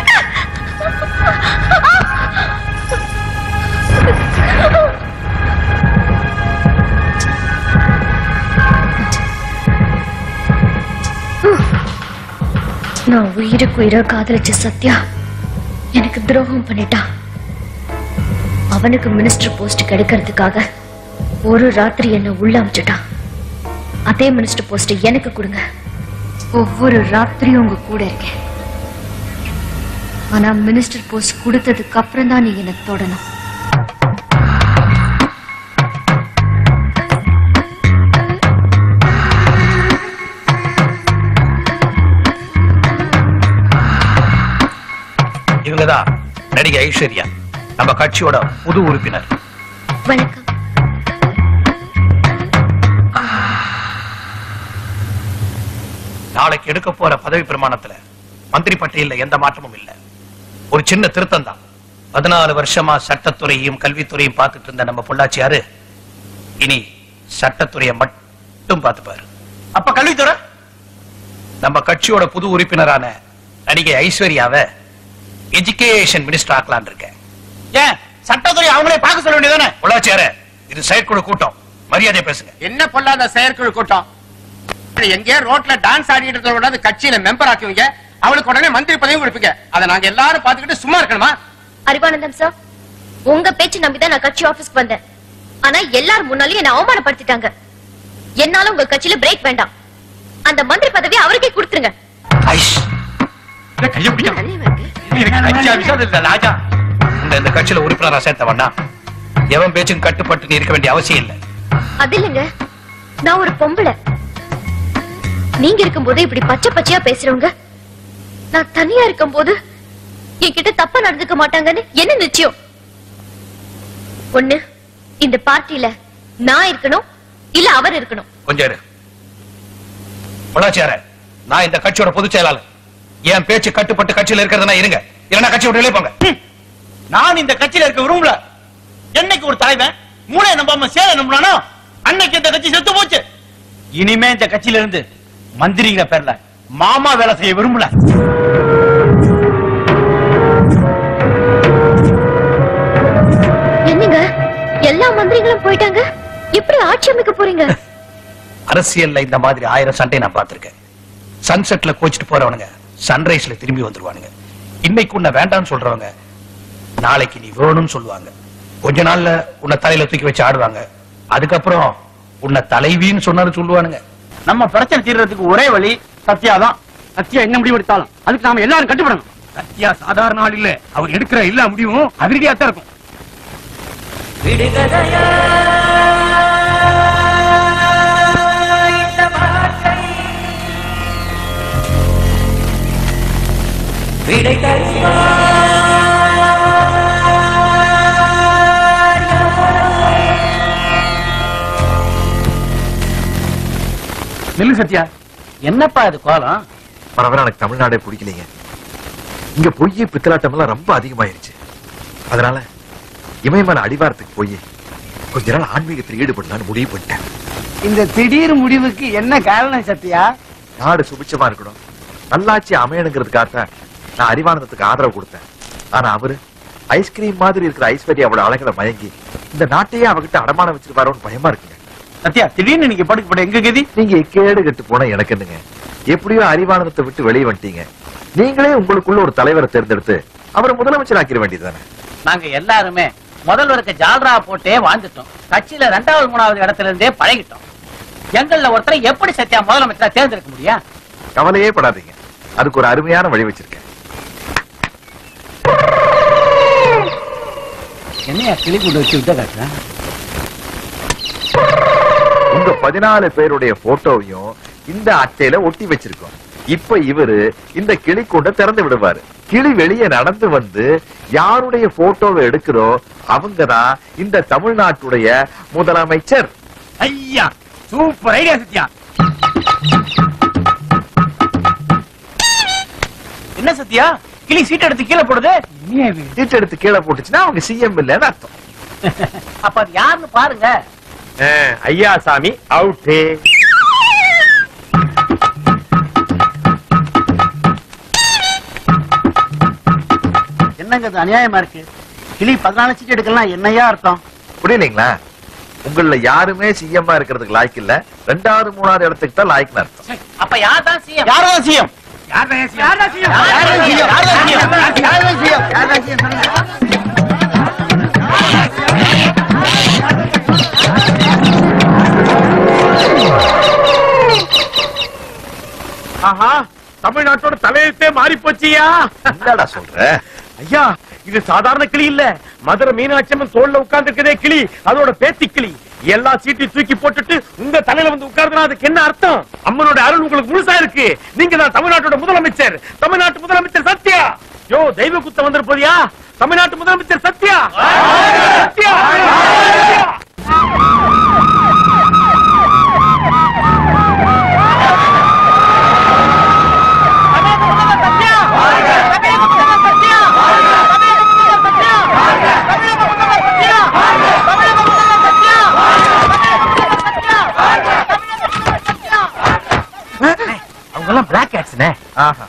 நான் உயிருக்கு உயிரா காதலிச்ச சத்யா எனக்கு துரோகம் பண்ணிட்டான் அவனுக்கு மினிஸ்டர் போஸ்ட் கிடைக்கிறதுக்காக ஒரு ராத்திரி என்ன உள்ள அமைச்சிட்டான் அதே மினிஸ்டர் போஸ்ட் எனக்கு கொடுங்க ஒவ்வொரு ராத்திரியும் உங்க கூட இருக்கேன் ஆனா மினிஸ்டர் போஸ்ட் கொடுத்ததுக்கு அப்புறம் தான் நீங்க என்ன தொடணும் இவங்கதான் நடிகை ஐஸ்வர்யா நம்ம கட்சியோட புது உறுப்பினர் வணக்கம் நாளைக்கு எடுக்க போற பதவி பிரமாணத்துல மந்திரி பட்டியல்ல எந்த மாற்றமும் இல்ல ஒரு சின்ன திருத்தம் தான் பதினாலு வருஷமா சட்டத்துறையும் கல்வித்துறையும் பார்த்துட்டு இருந்த நம்ம பொள்ளாச்சியாரு இனி சட்டத்துறையை மட்டும் பார்த்துப்பாரு அப்ப கல்வித்துறை நம்ம கட்சியோட புது உறுப்பினரான நடிகை ஐஸ்வர்யாவை எஜுகேஷன் மினிஸ்டர் ஆக்கலான் இருக்கேன் ஏன் சட்டத்துறை அவங்களே பார்க்க சொல்ல வேண்டியதானே பொள்ளாச்சியாரு இது செயற்குழு கூட்டம் மரியாதையா பேசுங்க என்ன பொல்லாத செயற்குழு கூட்டம் எங்கேயோ ரோட்ல டான்ஸ் ஆடிட்டு இருக்கிற விடாது கட்சியில மெம்பர் ஆக்குவீங்க அவளுக்கு உடனே மந்திரி பதவியும் கொடுப்பீங்க அதை நாங்க எல்லாரும் பாத்துக்கிட்டு சும்மா இருக்கணுமா அறிவானந்தம் சார் உங்க பேச்சு நம்பிதான் நான் கட்சி ஆபீஸ்க்கு வந்தேன் ஆனா எல்லாரும் முன்னாலும் என்ன அவமானப்படுத்திட்டாங்க என்னால உங்க கட்சியில பிரேக் வேண்டாம் அந்த மந்திரி பதவி அவருக்கே கொடுத்துருங்க ஐஷ் கையை பிடிக்க கட்சி ஆபீஸா இல்ல ராஜா இந்த இந்த கட்சியில உறுப்பினரா சேர்த்த வேண்டாம் எவன் பேச்சும் கட்டுப்பட்டு நீ இருக்க வேண்டிய அவசியம் இல்லை அது இல்லைங்க நான் ஒரு பொம்பளை நீங்க இருக்கும்போது இப்படி பச்சை பச்சையா பேசுறவங்க நான் தனியா இருக்கும்போது என்கிட்ட தப்பா நடந்துக்க மாட்டாங்கன்னு என்ன நிச்சயம் ஒண்ணு இந்த பார்ட்டில நான் இருக்கணும் இல்ல அவர் இருக்கணும் கொஞ்சம் இரு பொள்ளாச்சியார நான் இந்த கட்சியோட பொதுச் செயலாளர் என் பேச்சு கட்டுப்பட்டு கட்சியில இருக்கிறதுனா இருங்க இல்லைன்னா கட்சி விட்டு வெளியே போங்க நான் இந்த கட்சியில இருக்க விரும்பல என்னைக்கு ஒரு தலைவன் மூளையை நம்பாம சேர நம்பினானோ அன்னைக்கு இந்த கட்சி செத்து போச்சு இனிமே இந்த கட்சியில இருந்து மந்திரிங்கிற பேர்ல மாமா வேலை செய்ய விரும்பல என்னங்க எல்லா மந்திரிகளும் போயிட்டாங்க எப்படி ஆட்சி அமைக்க போறீங்க அரசியல்ல இந்த மாதிரி ஆயிரம் சண்டை நான் பார்த்திருக்கேன் சன்செட்ல கோச்சிட்டு போறவனுங்க சன்ரைஸ்ல திரும்பி வந்துருவானுங்க இன்னைக்கு உன்னை வேண்டாம்னு சொல்றவங்க நாளைக்கு நீ வேணும்னு சொல்லுவாங்க கொஞ்ச நாள்ல உன்னை தலையில தூக்கி வச்சு ஆடுவாங்க அதுக்கப்புறம் உன்னை தலைவின்னு சொன்னாரு சொல்லுவானுங்க நம்ம பிரச்சனை தீர்றதுக்கு ஒரே வழி சத்யா தான் சத்யா என்ன முடிவு எடுத்தாலும் அதுக்கு நாம எல்லாரும் கட்டுப்படணும் சத்யா சாதாரண ஆள் இல்ல அவர் எடுக்கிற எல்லா முடிவும் அதிரடியா தான் இருக்கும் நெல்லு சத்யா என்னப்பா இது கோலம் வர வர எனக்கு தமிழ்நாடே பிடிக்கலைங்க இங்க பொய் பித்தலாட்டம் எல்லாம் ரொம்ப அதிகமாயிருச்சு அதனால இமயமலை அடிவாரத்துக்கு போய் கொஞ்ச நாள் ஆன்மீகத்தில் ஈடுபடலாம்னு முடிவு பண்ணிட்டேன் இந்த திடீர் முடிவுக்கு என்ன காரணம் சத்யா நாடு சுபிட்சமா இருக்கணும் நல்லாட்சி அமையணுங்கிறதுக்காக நான் அறிவானந்தத்துக்கு ஆதரவு கொடுத்தேன் ஆனா அவரு ஐஸ்கிரீம் மாதிரி இருக்கிற ஐஸ்வர்யா அவளோட அழகுல மயங்கி இந்த நாட்டையே அவகிட்ட அடமானம் வச்சிருப்பாரோன்னு பயமா இருக்குங்க சத்யா திடீர்னு நீங்க படுக்க போட எங்க கதி நீங்க கேடு கெட்டு போனா எனக்கு என்னங்க எப்படியோ அறிவானந்தத்தை விட்டு வெளியே வந்துட்டீங்க நீங்களே உங்களுக்குள்ள ஒரு தலைவரை தேர்ந்தெடுத்து அவரை முதலமைச்சர் ஆக்கிட வேண்டியதுதானே நாங்க எல்லாருமே முதல்வருக்கு ஜால்ரா போட்டே வாழ்ந்துட்டோம் கட்சியில ரெண்டாவது மூணாவது இடத்துல இருந்தே பழகிட்டோம் எங்கள்ல ஒருத்தரை எப்படி சத்யா முதலமைச்சரா தேர்ந்தெடுக்க முடியும் கவலையே படாதீங்க அதுக்கு ஒரு அருமையான வழி வச்சிருக்கேன் என்னையா கிளி கொண்டு வச்சு விட்ட காட்டுறேன் உங்க பதினாலு பேருடைய போட்டோவையும் இந்த அட்டையில ஒட்டி வச்சிருக்கோம் இப்ப இவரு இந்த கிளி கொண்ட திறந்து விடுவாரு கிளி வெளியே நடந்து வந்து யாருடைய போட்டோவை எடுக்கிறோ அவங்கதான் இந்த தமிழ்நாட்டுடைய முதலமைச்சர் ஐயா சூப்பர் ஐடியா சத்யா என்ன சத்யா கிளி சீட் எடுத்து கீழே போடுது சீட் எடுத்து கீழே போட்டுச்சுன்னா அவங்க சிஎம் இல்லைன்னு அர்த்தம் அப்ப அது யாருன்னு பாருங்க ஐயா சாமி அவுட்டு என்னங்க இது அநியாயமா இருக்கு கிளி பதினாலு சீட் எடுக்கலாம் என்னையா அர்த்தம் புரியலீங்களா உங்கள யாருமே சிஎம்மா இருக்கிறதுக்கு லாய்க்கு இல்ல ரெண்டாவது மூணாவது இடத்துக்கு தான் லாய்க்குன்னு அர்த்தம் அப்ப யார் தான் சிஎம் யாரதான் சிஎம் யார்தான் ஆஹா தமிழ்நாட்டோட தலையெழுத்தே மாறி போச்சியா என்னடா சொல்ற ஐயா இது சாதாரண கிளி இல்ல மதுரை மீனாட்சி அம்மன் தோல்ல உட்கார்ந்து இருக்கதே கிளி அதோட பேத்தி கிளி எல்லா சீட்டையும் தூக்கி போட்டுட்டு உங்க தலையில வந்து உட்கார்ந்துனா அதுக்கு என்ன அர்த்தம் அம்மனோட அருள் உங்களுக்கு முழுசா இருக்கு நீங்க தான் தமிழ்நாட்டோட முதலமைச்சர் தமிழ்நாட்டு முதலமைச்சர் சத்யா யோ தெய்வ குத்த வந்திருப்பதியா தமிழ்நாட்டு முதலமைச்சர் சத்யா சத்யா அவங்க எல்லாம் பிளாக் ஆட்ஸ்னே ஆஹா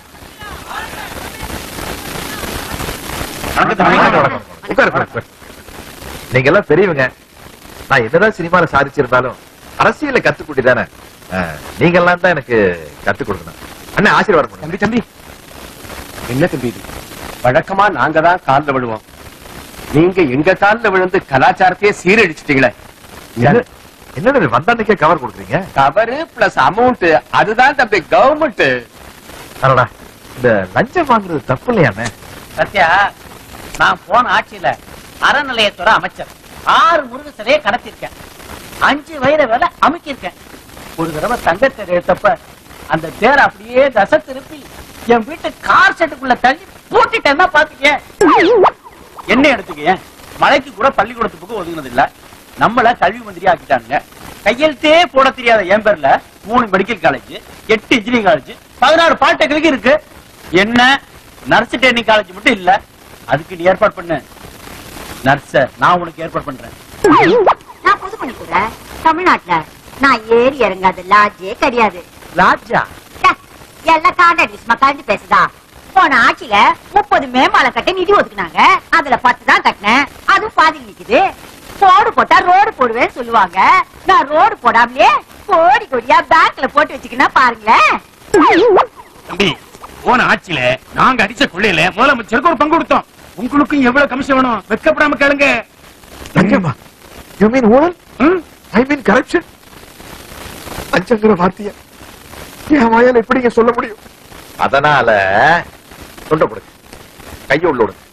உட்காரு உட்காரு, உட்காரு. நீங்க எல்லாம் பெரியவங்க நான் என்னதான் சினிமால சாதிச்சிருந்தாலும் அரசியல கத்துக்குட்டி தானே நீங்க எல்லாம் தான் எனக்கு கத்து கொடுக்கணும் அண்ணன் ஆசீர்வாதம் பண்ணுங்க தம்பி தம்பி என்ன தம்பி இது வழக்கமா நாங்க தான் கால்ல விழுவோம் நீங்க எங்க கால்ல விழுந்து கலாச்சாரத்தையே சீரழிச்சிட்டீங்களே என்ன- என்னடா இது வந்தாண்டைக்கே கவர் கொடுக்குறீங்க கவரு பிளஸ் அமௌண்ட் அதுதான் தம்பி கவர்மெண்ட் அடடா இந்த லஞ்சம் வாங்குறது தப்பு இல்லையாண்ணே சத்யா நான் போன ஆட்சியில அறநிலையத்துறை அமைச்சர் ஆறு முருக சிலையை கடத்திருக்கேன் அஞ்சு வயிற வேலை அமுக்கியிருக்கேன் ஒரு தடவை தங்கத்தேர் எடுத்தப்ப அந்த தேர் அப்படியே தசை திருப்பி என் வீட்டு கார் செட்டுக்குள்ள தள்ளி பூட்டிட்டேன்னா பாத்துக்க என்ன எடுத்துக்க மலைக்கு கூட பள்ளிக்கூடத்துக்கு ஒதுங்கினது இல்ல நம்மள கல்வி மந்திரி ஆக்கிட்டானுங்க கையெழுத்தே போட தெரியாத என் பேர்ல மூணு மெடிக்கல் காலேஜ் எட்டு இன்ஜினியரிங் காலேஜ் பதினாறு பாலிடெக்னிக் இருக்கு என்ன நர்ஸ் ட்ரைனிங் காலேஜ் மட்டும் இல்ல அதுக்கு நீ ஏற்பாடு பண்ணு நர்ஸ நான் உனக்கு ஏற்பாடு பண்றேன் நான் புது பண்ணி தமிழ்நாட்டுல நான் ஏறி இறங்காத லாட்ஜே கிடையாது லாட்ஜா ச்சே, எல்லாம் கான்ட்ராக்ட் கலந்து பேசுதா போன ஆட்சியில முப்பது மேம்பாலம் கட்ட நிதி ஒதுக்குனாங்க அதுல பத்து தான் கட்டினேன் அதுவும் பாதி நிக்குது ரோடு போட்டா ரோடு போடுவேன்னு சொல்லுவாங்க நான் ரோடு போடாமலே கோடி கோடியா பேங்க்ல போட்டு வச்சுக்கினா பாருங்களேன் தம்பி போன ஆட்சியில நாங்க அடிச்ச கொள்ளையில முதலமைச்சருக்கு ஒரு பங்கு கொடுத்தோம் உங்களுக்கும் எவ்வளவு கமிஷன் வேணும் வெக்கப்படாம கேளுங்க லஞ்சமா யூ மீன் ஊழல் ஐ மீன் கரப்ஷன் லஞ்சங்கிற வார்த்தைய என் வாயால எப்படிங்க சொல்ல முடியும் அதனால தொண்டை கொடுங்க கையை உள்ள விடுங்க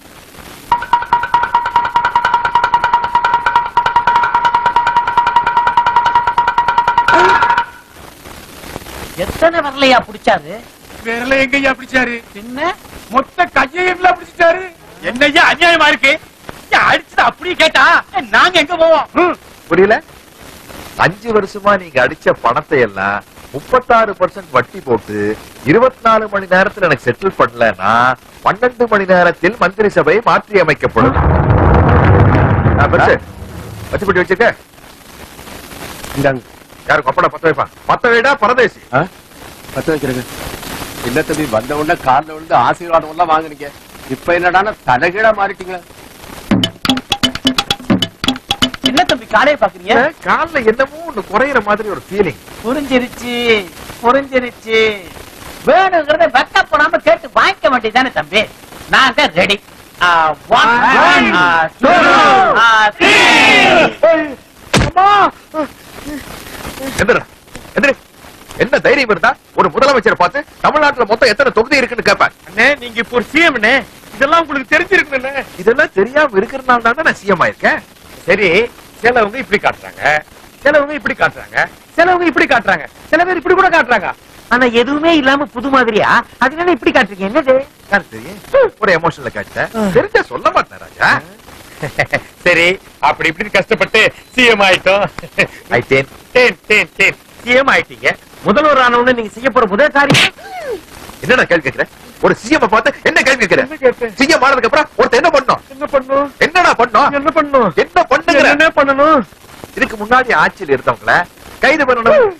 எத்தனை வரலையா புடிச்சாரு விரல எங்கய்யா பிடிச்சாரு என்ன மொத்த கையையும் பிடிச்சிட்டாரு என்னய்யா அநியாயமா இருக்கு ஏன் அடிச்சது அப்படியே கேட்டா நாங்க எங்க போவோம் ம். புரியல அஞ்சு வருஷமா நீங்க அடிச்ச பணத்தை எல்லாம் முப்பத்தாறு பர்சன்ட் வட்டி போட்டு இருபத்தி நாலு மணி நேரத்துல எனக்கு செட்டில் பண்ணலன்னா பன்னெண்டு மணி நேரத்தில் மந்திரி சபை மாற்றி அமைக்கப்படும் ஆ, பெருசு, வச்சு போட்டு வச்சிருக்க இந்தாங்க யாருக்கு அப்பட பத்த வைப்பான் பத்த வைடா பரதேசி பத்த வைக்கிறேங்க இல்ல தம்பி வந்த உடனே காலில் விழுந்து ஆசீர்வாதம் எல்லாம் வாங்குனீங்க இப்ப என்னடான்னா தலைகீழா மாறிட்டீங்களா என்ன தம்பி காலையை பாக்குறீங்க கால்ல என்னமோ ஒண்ணு குறையிற மாதிரி ஒரு ஃபீலிங் புரிஞ்சிருச்சு புரிஞ்சிருச்சு வேணுங்கிறத வெக்க போடாம கேட்டு வாங்கிக்க வேண்டியதானே தம்பி நாங்க ரெடி எந்திரா எந்திரி என்ன தைரியம் இருந்தா ஒரு முதலமைச்சர் பார்த்து தமிழ்நாட்டுல மொத்தம் எத்தனை தொகுதி இருக்குன்னு கேட்பேன் அண்ணே நீங்க இப்போ ஒரு சிஎம் இதெல்லாம் உங்களுக்கு தெரிஞ்சிருக்குண்ணே இதெல்லாம் தெரியாம இருக்கிறதுனால தான் நான் சிஎம் ஆயிருக்கேன் சரி சிலவங்க இப்படி காட்டுறாங்க சிலவங்க இப்படி காட்டுறாங்க சிலவங்க இப்படி காட்டுறாங்க சில பேர் இப்படி கூட காட்டுறாங்க ஆனா எதுவுமே இல்லாம புது மாதிரியா அதனால இப்படி காட்டுறீங்க என்னது யாருக்கு தெரியும்? ஒரு எமோஷன்ல கேட்டேன் தெரிஞ்சா சொல்ல மாட்டேன் ராஜா சரி அப்படி இப்படி கஷ்டப்பட்டு சிஎம் ஆயிட்டோம் ஐட்டேன் தேன் தேன் தேன் சிஎம் ஆயிட்டீங்க முதல்வர் ஆனவொன்னு நீங்க செய்ய போற முதல் காரியம் என்னடா கேள்வி கேக்குற ஒரு சிஎம் பார்த்து என்ன கேள்வி கேக்குற சிஎம் ஆனதுக்கு அப்புறம் ஒருத்தர் என்ன பண்ணணும் என்ன பண்ணும் என்னடா பண்ணணும் என்ன பண்ணும் என்ன பண்ணுங்கிற என்ன பண்ணணும் இதுக்கு முன்னாடி ஆட்சியில் இருந்தவங்கள கைது பண்ணணும்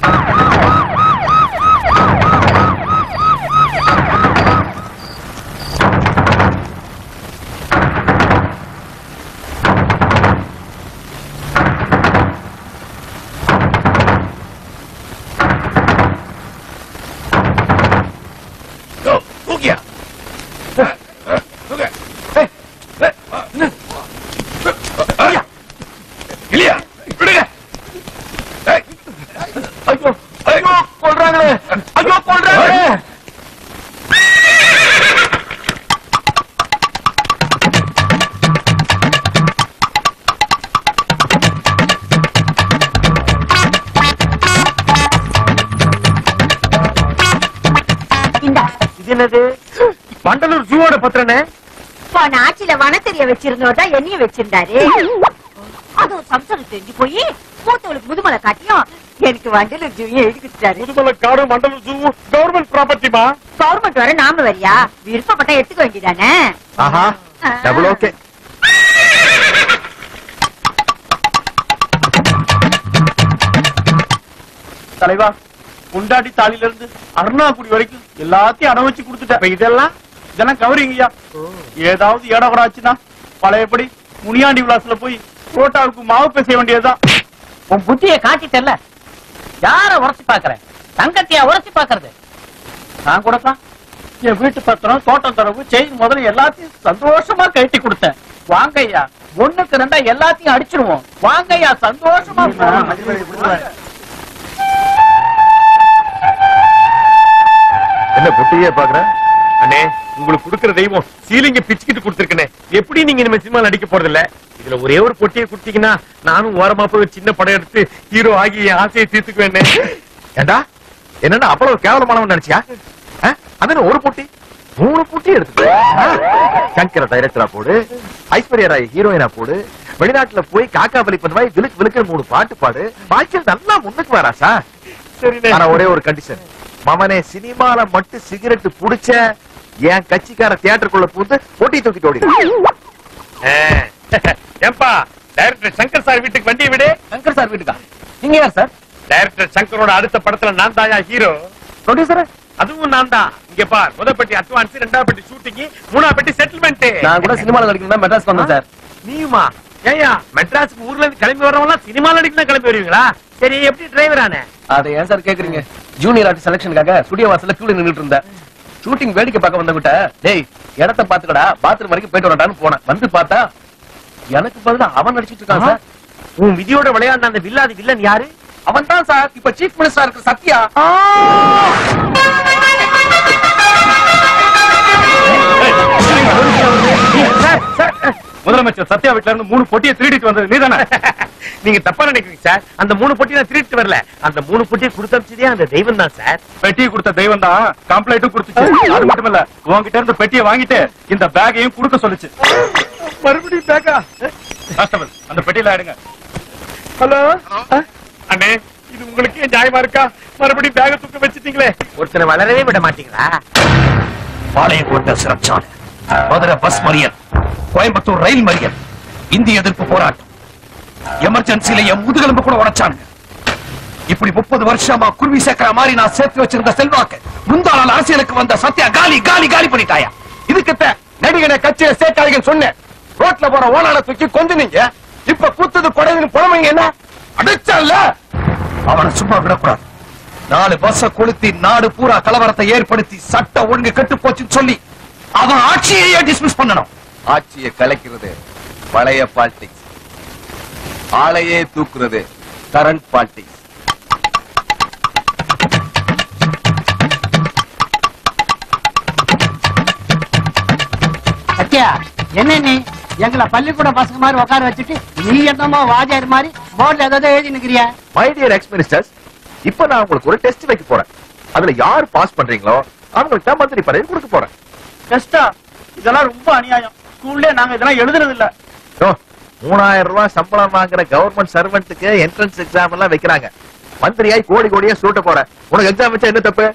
தூக்கியா இல்லையா விடுங்க ஐயோ ஐயோ கொல்றாங்களே ஐயோ கொல்றாங்களே இந்தா இது என்னது மண்டலூர் ஜூவோட பத்திரனே போன ஆட்சியில வனத்தெரிய வச்சிருந்தவர் தான் என்னைய வச்சிருந்தாரு அதுவும் சம்சாரம் தெரிஞ்சு போய் மூத்தவளுக்கு முதுமலை காட்டியும் எனக்கு வண்டியில ஜூயும் எழுதி கொடுத்தாரு முதுமலை காடு மண்டலூர் ஜூ கவர்மெண்ட் ப்ராப்பர்ட்டிமா கவர்மெண்ட் வர நாம வரியா விருப்பப்பட்டா எடுத்துக்க வேண்டியதானே ஆஹா டபுள் ஓகே தலைவா குண்டாடி தாலில இருந்து அருணாக்குடி வரைக்கும் எல்லாத்தையும் அடை வச்சு கொடுத்துட்டேன் இதெல்லாம் இதெல்லாம் கவரிங்கய்யா ஏதாவது ஏடகடாச்சுன்னா பழையபடி முனியாண்டி விலாஸ்ல போய் புரோட்டாவுக்கு மாவு பேச வேண்டியதுதான் உன் புத்திய காட்டிட்டல்ல யார உரசி பாக்குற தங்கத்தையா உரசி பாக்குறது நான் கூட தான் என் வீட்டு பத்திரம் தோட்டம் தரவு செயின் முதல்ல எல்லாத்தையும் சந்தோஷமா கட்டி கொடுத்தேன் வாங்கய்யா ஒண்ணுக்கு ரெண்டா எல்லாத்தையும் அடிச்சிருவோம் வாங்கய்யா சந்தோஷமா போலாம். என்ன புட்டியே பாக்குற அண்ணே உங்களுக்கு கொடுக்கிற தெய்வம் சீலிங்க பிச்சுக்கிட்டு கொடுத்துருக்கனே எப்படி நீங்க இனிமே சினிமா நடிக்க போறது இல்ல இதுல ஒரே ஒரு பொட்டியை கொடுத்தீங்கன்னா நானும் ஓரமா போய் ஒரு சின்ன படம் எடுத்து ஹீரோ ஆகி என் ஆசையை தீர்த்துக்குவேன் ஏண்டா என்னன்னா அவ்வளவு கேவலமானவன் நினைச்சியா ஆ? அதுன்னு ஒரு போட்டி மூணு போட்டி எடுத்து சங்கர டைரக்டரா போடு ஐஸ்வர்யா ராய் ஹீரோயினா போடு வெளிநாட்டுல போய் காக்கா பலி பண்ணுவாய் விழுக்கு விழுக்கு மூணு பாட்டு பாடு வாழ்க்கையில் நல்லா முன்னுக்கு வரா சார் சரிண்ணே ஆனா ஒரே ஒரு கண்டிஷன் மவனே சினிமால மட்டும் சிகரெட் புடிச்ச என் கட்சிக்கார தியேட்டருக்குள்ள பூந்து போட்டி தூக்கிட்டு ஓடி ஏன்பா டைரக்டர் சங்கர் சார் வீட்டுக்கு வண்டியை விடு சங்கர் சார் வீட்டுக்கா நீங்க யார் சார் டைரக்டர் சங்கரோட அடுத்த படத்துல நான் தாயா ஹீரோ ப்ரொடியூசர் அதுவும் நான் தான் இங்க பார் முத பெட்டி அட்வான்ஸ் ரெண்டாவது பெட்டி ஷூட்டிங் மூணாவது பெட்டி செட்டில்மெண்ட் நான் கூட சினிமால நடிக்கணும் மெட்ராஸ் வந்தேன் சார் நீயுமா ஏயா மெட்ராஸ்க்கு ஊர்ல இருந்து கிளம்பி வரவங்க சினிமா நடிக்க கிளம்பி வருவீங்களா சரி எப்படி டிரைவர் ஆனே அதை ஏன் சார் கேக்குறீங்க ஜூனியர் ஆர்டிஸ்ட் செலக்ஷனுக்காக ஸ்டுடியோ வாசல்ல கியூல நின்னுட்டு இருந்தேன் ஷூட்டிங் வேடிக்கை பார்க்க வந்தவங்கிட்ட டேய் இடத்த பாத்துக்கடா பாத்ரூம் வரைக்கும் போயிட்டு வரட்டான்னு போனேன் வந்து பார்த்தா எனக்கு பதிலா அவன் நடிச்சிட்டு இருக்கான் சார் உன் விதியோட விளையாடின அந்த வில்லாதி வில்லன் யாரு அவன் தான் சார் இப்ப சீஃப் மினிஸ்டரா இருக்கிற சத்யா முதலமைச்சர் சத்யா வீட்ல இருந்து மூணு பொட்டியை திருடிட்டு வந்தது நீதானே நீங்க தப்பா நினைக்கிறீங்க சார் அந்த மூணு பொட்டி நான் திருடிட்டு வரல அந்த மூணு பொட்டியை கொடுத்தே அந்த தெய்வம் தான் சார் பெட்டியை கொடுத்த தெய்வம் தான் கம்ப்ளைண்ட்டும் கொடுத்துச்சு அது மட்டும் இல்ல உன்கிட்ட இருந்து பெட்டியை வாங்கிட்டு இந்த பேக்கையும் கொடுக்க சொல்லுச்சு மறுபடியும் பேக்கா கான்ஸ்டபிள் அந்த பெட்டியில ஆடுங்க ஹலோ அண்ணே இது உங்களுக்கு நியாயமா இருக்கா மறுபடியும் பேக தூக்க வச்சிட்டீங்களே ஒருத்தனை வளரவே விட மாட்டீங்களா பாளையங்கோட்டை சிறச்சாலை மதுரை பஸ் மறியல் கோயம்புத்தூர் ரயில் மறியல் இந்திய எதிர்ப்பு போராட்டம் எமர்ஜென்சில என் முதுகெலும்பு கூட உடைச்சானுங்க இப்படி முப்பது வருஷமா குருவி சேர்க்கிற மாதிரி நான் சேர்த்து வச்சிருந்த செல்வாக்கு முந்தாள் அரசியலுக்கு வந்த சத்யா காலி காலி காலி பண்ணிட்டாயா இதுக்கிட்ட நடிகனை கட்சியில சேர்க்காதீங்கன்னு சொன்னேன் ரோட்ல போற ஓனால தூக்கி கொஞ்சுனீங்க இப்ப கூத்தது குறையுதுன்னு புலமைங்க என்ன அடிச்சல்ல அவனை சும்மா விடக்கூடாது நாலு பஸ்ஸ கொளுத்தி நாடு பூரா கலவரத்தை ஏற்படுத்தி சட்ட ஒழுங்கு கெட்டு போச்சுன்னு சொல்லி அவன் ஆட்சியையே டிஸ்மிஸ் பண்ணணும் ஆட்சியை கலைக்கிறது பழைய பாலிடிக்ஸ் ஆளையே தூக்குறது கரண்ட் பாலிடிக்ஸ் சத்யா என்ன நீ எங்களை பள்ளிக்கூட பசங்க மாதிரி உட்கார வச்சுட்டு நீ என்னமோ வாஜார் மாதிரி போர்ட்ல ஏதாவது எழுதி நிக்கிறியா மை டியர் எக்ஸ் மினிஸ்டர்ஸ் இப்ப நான் உங்களுக்கு ஒரு டெஸ்ட் வைக்க போறேன் அதுல யார் பாஸ் பண்றீங்களோ அவங்களுக்கு தான் மந்திரி பதவி கொடுக்க போறேன் டெஸ்டா இதெல்லாம் ரொம்ப அநியாயம் ஸ்கூல்ல நாங்க இதெல்லாம் எழுதுனது இல்ல ஓ, மூணாயிரம் ரூபாய் சம்பளம் வாங்குற கவர்மெண்ட் சர்வெண்ட்டுக்கு என்ட்ரன்ஸ் எக்ஸாம் எல்லாம் வைக்கிறாங்க மந்திரியாய் கோடி கோடியா சூட்ட போறேன் உனக்கு எக்ஸாம் வச்சா என்ன தப்பு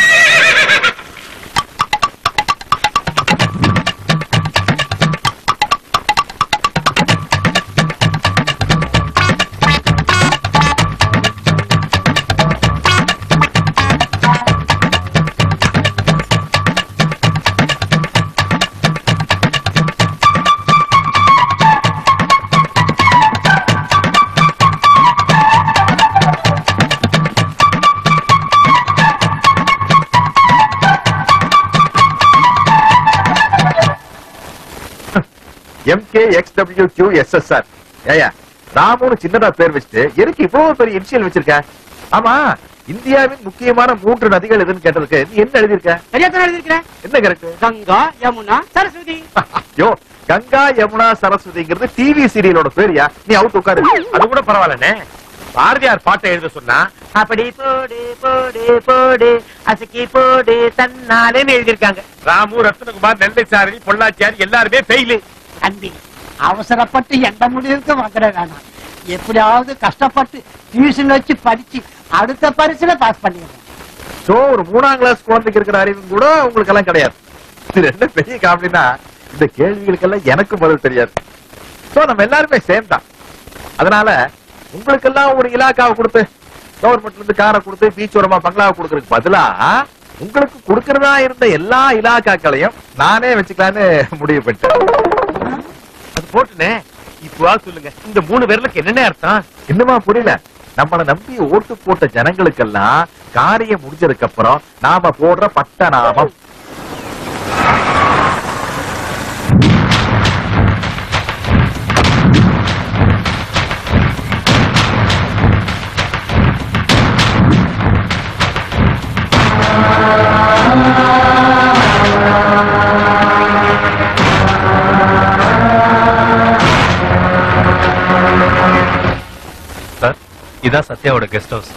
M K X W Q S S R ஏயா ராமுன்னு சின்னதா பேர் வச்சுட்டு எதுக்கு இவ்வளவு பெரிய இனிஷியல் வச்சிருக்க ஆமா இந்தியாவின் முக்கியமான மூன்று நதிகள் எதுன்னு கேட்டதுக்கு நீ என்ன எழுதியிருக்க சரியா தான் எழுதிருக்கிறேன் என்ன கரெக்ட் கங்கா யமுனா சரஸ்வதி ஐயோ கங்கா யமுனா சரஸ்வதிங்கிறது டிவி சீரியலோட பேரியா நீ அவுட் உட்காரு அது கூட பரவாயில்லண்ணே பாரதியார் பாட்டை எழுத சொன்னா அப்படி போடு போடு போடு அசக்கி போடு தன்னாலேன்னு எழுதியிருக்காங்க ராமு ரத்னகுமார் நெல்லை சாரணி பொள்ளாச்சியார் எல்லாருமே ஃபெயிலு தம்பி அவசரப்பட்டு எந்த முடிவுக்கு வந்துட வேணாம் எப்படியாவது கஷ்டப்பட்டு டியூஷன் வச்சு படிச்சு அடுத்த பரிசுல பாஸ் பண்ணிடுறேன் சோ ஒரு மூணாம் கிளாஸ் குழந்தைக்கு இருக்கிற அறிவும் கூட உங்களுக்கு எல்லாம் கிடையாது இது என்ன பெரிய காமெடினா இந்த கேள்விகளுக்கெல்லாம் எனக்கு பதில் தெரியாது சோ நம்ம எல்லாருமே சேம் தான் அதனால உங்களுக்கெல்லாம் ஒரு இலாக்காவை கொடுத்து கவர்மெண்ட்ல இருந்து காரை கொடுத்து பீச் ஓரமா பங்களாவை கொடுக்கறதுக்கு பதிலா உங்களுக்கு கொடுக்கறதா இருந்த எல்லா இலாக்காக்களையும் நானே வச்சுக்கலான்னு முடிவு பண்ணிட்டேன் அது போட்டுனே இப்போ சொல்லுங்க இந்த மூணு பேர்லுக்கு என்னென்ன அர்த்தம் இன்னுமா புரியல நம்மள நம்பி ஓட்டு போட்ட ஜனங்களுக்கெல்லாம் காரியம் முடிஞ்சதுக்கு அப்புறம் நாம போடுற பட்ட நாமம் சார் இதான் சத்யாவோட கெஸ்ட் ஹவுஸ்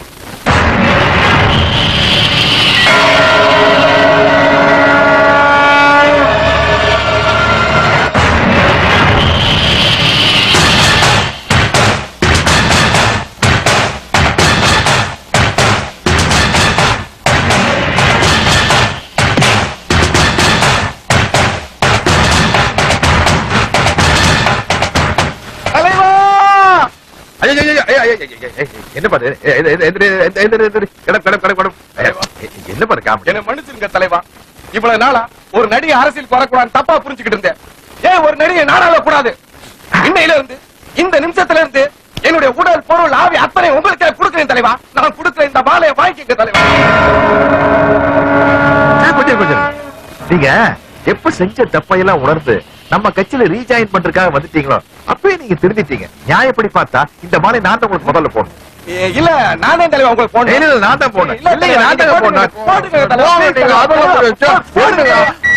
தலைவா ஐயோ, ஐயோ, ஐயோ, ஐயோ, ஐயோ, ஐயோ, ஐயோ, ஐயோ, என்ன பாரு என்ன என்ன பாரு காமெடி என்ன மன்னிச்சிருங்க தலைவா இவ்வளவு நாளா ஒரு நடிகை அரசியலுக்கு வரக்கூடாது தப்பா புரிஞ்சுக்கிட்டு இருந்தேன் ஏன் ஒரு நடிகை நாடாள கூடாது இன்னையில இருந்து இந்த நிமிஷத்துல இருந்து என்னுடைய உடல் பொருள் ஆவி அத்தனை உங்களுக்கு கொடுக்கிறேன் தலைவா நான் கொடுக்கிற இந்த மாலையை வாங்கிக்க தலைவா ஆ, கொஞ்சம் கொஞ்சம் நீங்க எப்ப செஞ்ச தப்பையெல்லாம் உணர்ந்து நம்ம கட்சியில ரீஜாயின் பண்றதுக்காக வந்துட்டீங்களோ அப்பவே நீங்க திருந்திட்டீங்க நியாயப்படி பார்த்தா இந்த மாலை நான் தான் உங்களுக்கு முதல்ல போடணும் ஏ, இல்ல நான் தான் தலைவா உங்களுக்கு போன் இல்ல, இல்ல, நான் தான் போடணும். இல்ல, இல்லைங்க, நான் தான் போடணும். போடுங்க தலைவா. போடுங்க, அதெல்லாம் போடுங்க. போடுங்க.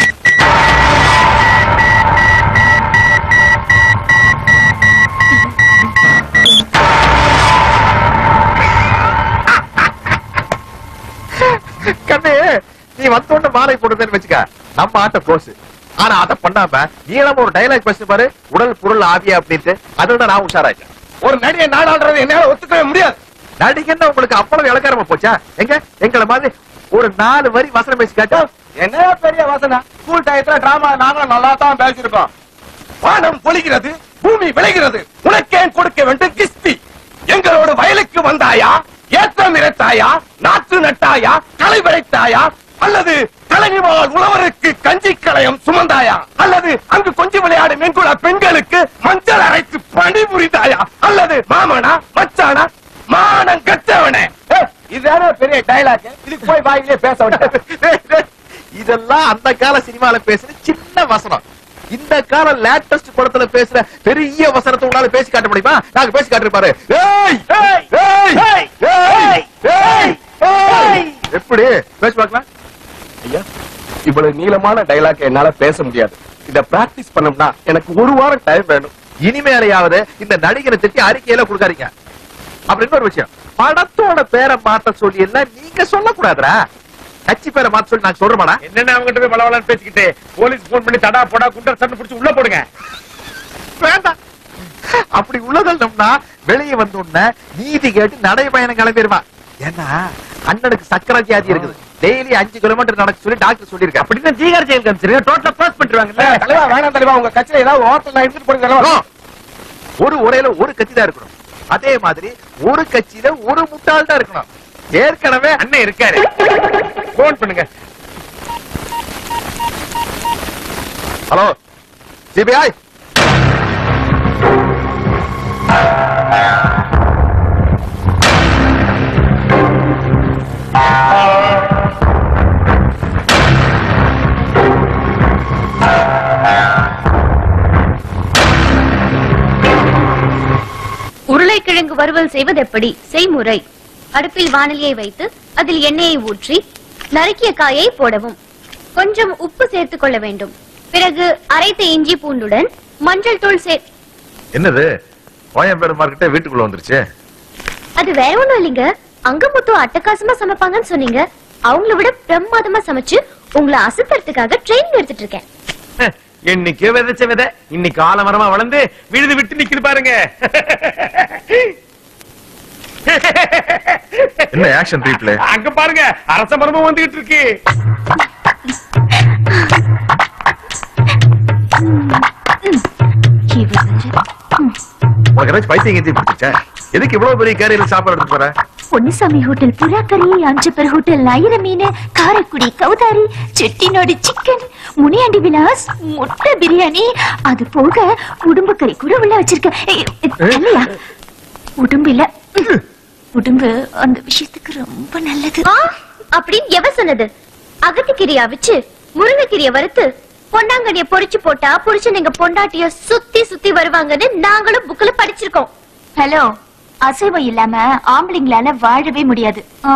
கண்ணு நீ வந்தோட மாலை போடுறதுன்னு வச்சுக்க நம்ம ஆட்ட கோஸ் ஆனா அத பண்ணாம நீளம் ஒரு டைலாக் பேசு பாரு உடல் பொருள் ஆவியா அப்படின்ட்டு அதோட நான் உஷாராயிட்டேன் ஒரு நடிகை நாடாடுறது என்னால ஒத்துக்கவே முடியாது நடிகன்னா உங்களுக்கு அவ்வளவு இலக்காரமா போச்சா எங்க எங்களை மாதிரி ஒரு நாலு வரி வசனம் பேசி காட்டா என்ன பெரிய வாசனா ஸ்கூல் டயத்துல டிராமா நாங்களும் நல்லா தான் பேசியிருக்கோம் வானம் பொழிகிறது பூமி விளைகிறது உனக்கேன் கொடுக்க வேண்டும் கிஸ்தி எங்களோட வயலுக்கு வந்தாயா ஏற்றம் இறைத்தாயா நாற்று நட்டாயா களை விளைத்தாயா அல்லது கலைஞர் உழவருக்கு கஞ்சி களையம் சுமந்தாயா அல்லது அங்கு கொஞ்சி விளையாடும் மென்குல பெண்களுக்கு மஞ்சள் அரைத்து பணிபுரிந்தாயா அல்லது மாமனா மச்சானா மானம் கட்டவனே இதுதானே பெரிய டைலாக் இதுக்கு போய் வாயிலே பேச விட இதெல்லாம் அந்த கால சினிமால பேசுற சின்ன வசனம் இந்த கால லேட்டஸ்ட் படத்துல பேசுற பெரிய வசனத்தை உங்களால பேசி காட்ட முடியுமா நாங்க பேசி காட்டுப்பாரு ஏய் ஏய் ஏய் ஏய் ஏய் ஏய் எப்படி பேசி பார்க்கலாம் ஐயா இவ்வளவு நீளமான டைலாக் என்னால பேச முடியாது இத பிராக்டிஸ் பண்ணோம்னா எனக்கு ஒரு வாரம் டைம் வேணும் இனிமேலையாவது இந்த நடிகரை திட்டி அறிக்கையில கொடுக்காதீங்க அப்புறம் இன்னொரு விஷயம் படத்தோட பேரை மாத்த சொல்லி எல்லாம் நீங்க சொல்லக்கூடாதுடா கட்சி பேரை மாத்த சொல்லி நான் சொல்றேன்டா என்னென்ன அவங்க போய் பலவலான்னு பேசிக்கிட்டு போலீஸ் போன் பண்ணி தடா போடா குண்டர் சட்டை பிடிச்சு உள்ள போடுங்க வேண்டாம் அப்படி உள்ளதல்லம்னா வெளியே வந்த உடனே நீதி கேட்டு நடைபயணம் கிளம்பிடுவான் ஏன்னா அண்ணனுக்கு சக்கரை வியாதி இருக்குது டெய்லி அஞ்சு கிலோமீட்டர் நடக்க சொல்லி டாக்டர் சொல்லியிருக்காரு அப்படின்னு ஜீகார் ஜெயில் காமிச்சிருங்க டோட்டலா க்ளோஸ் பண்ணிடுவாங்கல்ல தலைவா வேணாம் தலைவா உங்க கட்சியில ஏதாவது ஹோட்டல் நான் எடுத்துட்டு போடுங்க தலைவா. ஒரு உரையில ஒரு கட்சி தான் இருக்கணும் அதே மாதிரி ஒரு கட்சியில ஒரு முட்டாள் தான் இருக்கணும் ஏற்கனவே அண்ணன் இருக்காரு போன் பண்ணுங்க ஹலோ சிபிஐ உருளைக்கிழங்கு வறுவல் செய்வது எப்படி செய்முறை அடுப்பில் வாணலியை வைத்து அதில் எண்ணெயை ஊற்றி நறுக்கிய காயை போடவும் கொஞ்சம் உப்பு சேர்த்துக் கொள்ள வேண்டும் பிறகு அரைத்த இஞ்சி பூண்டுடன் மஞ்சள் தூள் சே என்னது கோயம்பேடு மார்க்கெட்டே வீட்டுக்குள்ள வந்துருச்சு அது வேற ஒண்ணும் இல்லைங்க அங்கமுத்து அட்டகாசமா சமைப்பாங்கன்னு சொன்னீங்க அவங்கள விட பிரமாதமா சமைச்சு உங்களை அசத்துறதுக்காக ட்ரெயினிங் எடுத்துட்டு இருக்கேன் என்னைக்கு விதைச்ச விதை இன்னைக்கு ஆலமரமா வளர்ந்து விழுது விட்டு நிக்குது பாருங்க என்ன ஆக்ஷன் ரீப்ளே அங்க பாருங்க அரச மரமும் வந்துகிட்டு இருக்கு உனக்கு ஏதாச்சும் பைத்தியம் கீத்தி பிடிச்சா எதுக்கு இவ்வளவு பெரிய கேரியர் சாப்பாடு எடுத்து போற பொன்னுசாமி ஹோட்டல் புறாக்கறி அஞ்சப்பர் ஹோட்டல் ஆயிர மீன் காரைக்குடி கௌதாரி செட்டிநாடு சிக்கன் முனியாண்டி விலாஸ் முட்டை பிரியாணி அது போக உடும்பு கறி கூட உள்ள வச்சிருக்க ஏய், இல்லையா உடும்பு இல்ல உடும்பு அந்த விஷயத்துக்கு ரொம்ப நல்லது ஆ, அப்படின்னு எவ சொன்னது அகத்திக்கீரையா வச்சு முருங்கைக்கீரைய வறுத்து பொன்னாங்கண்ணிய பொரிச்சு போட்டா புருஷன் எங்க பொண்டாட்டிய சுத்தி சுத்தி வருவாங்கன்னு நாங்களும் புக்ல படிச்சிருக்கோம் ஹலோ அசைவம் இல்லாம ஆம்பளைங்களால வாழவே முடியாது ஆ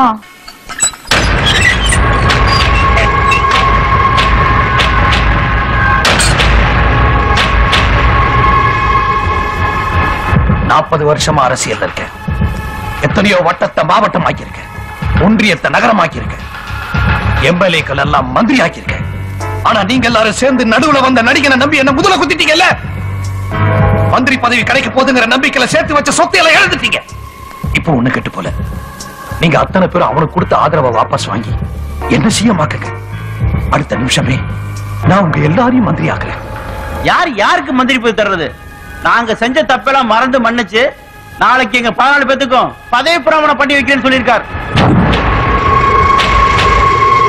நாற்பது வருஷமா அரசியல் இருக்கேன் எத்தனையோ வட்டத்தை மாவட்டம் ஆக்கியிருக்கேன் ஒன்றியத்தை நகரமாக்கியிருக்கேன் எம்எல்ஏக்கள் எல்லாம் மந்திரி ஆக்கியிருக்கேன் ஆனா நீங்க எல்லாரும் சேர்ந்து நடுவுல வந்த நடிகனை நம்பி என்ன முதல குத்திட்டீங்கல்ல மந்திரி பதவி கிடைக்க போதுங்கிற நம்பிக்கையில சேர்த்து வச்ச சொத்தை எல்லாம் இழந்துட்டீங்க இப்போ ஒண்ணு கெட்டு போல நீங்க அத்தனை பேரும் அவனுக்கு கொடுத்த ஆதரவை வாபஸ் வாங்கி என்ன செய்யமாக்குங்க அடுத்த நிமிஷமே நான் உங்க எல்லாரையும் மந்திரி ஆக்குறேன் யார் யாருக்கு மந்திரி போய் தர்றது நாங்க செஞ்ச தப்பெல்லாம் மறந்து மன்னிச்சு நாளைக்கு எங்க பதினாலு பேத்துக்கும் பதவி பிரமாணம் பண்ணி வைக்கிறேன்னு சொல்லியிருக்கார்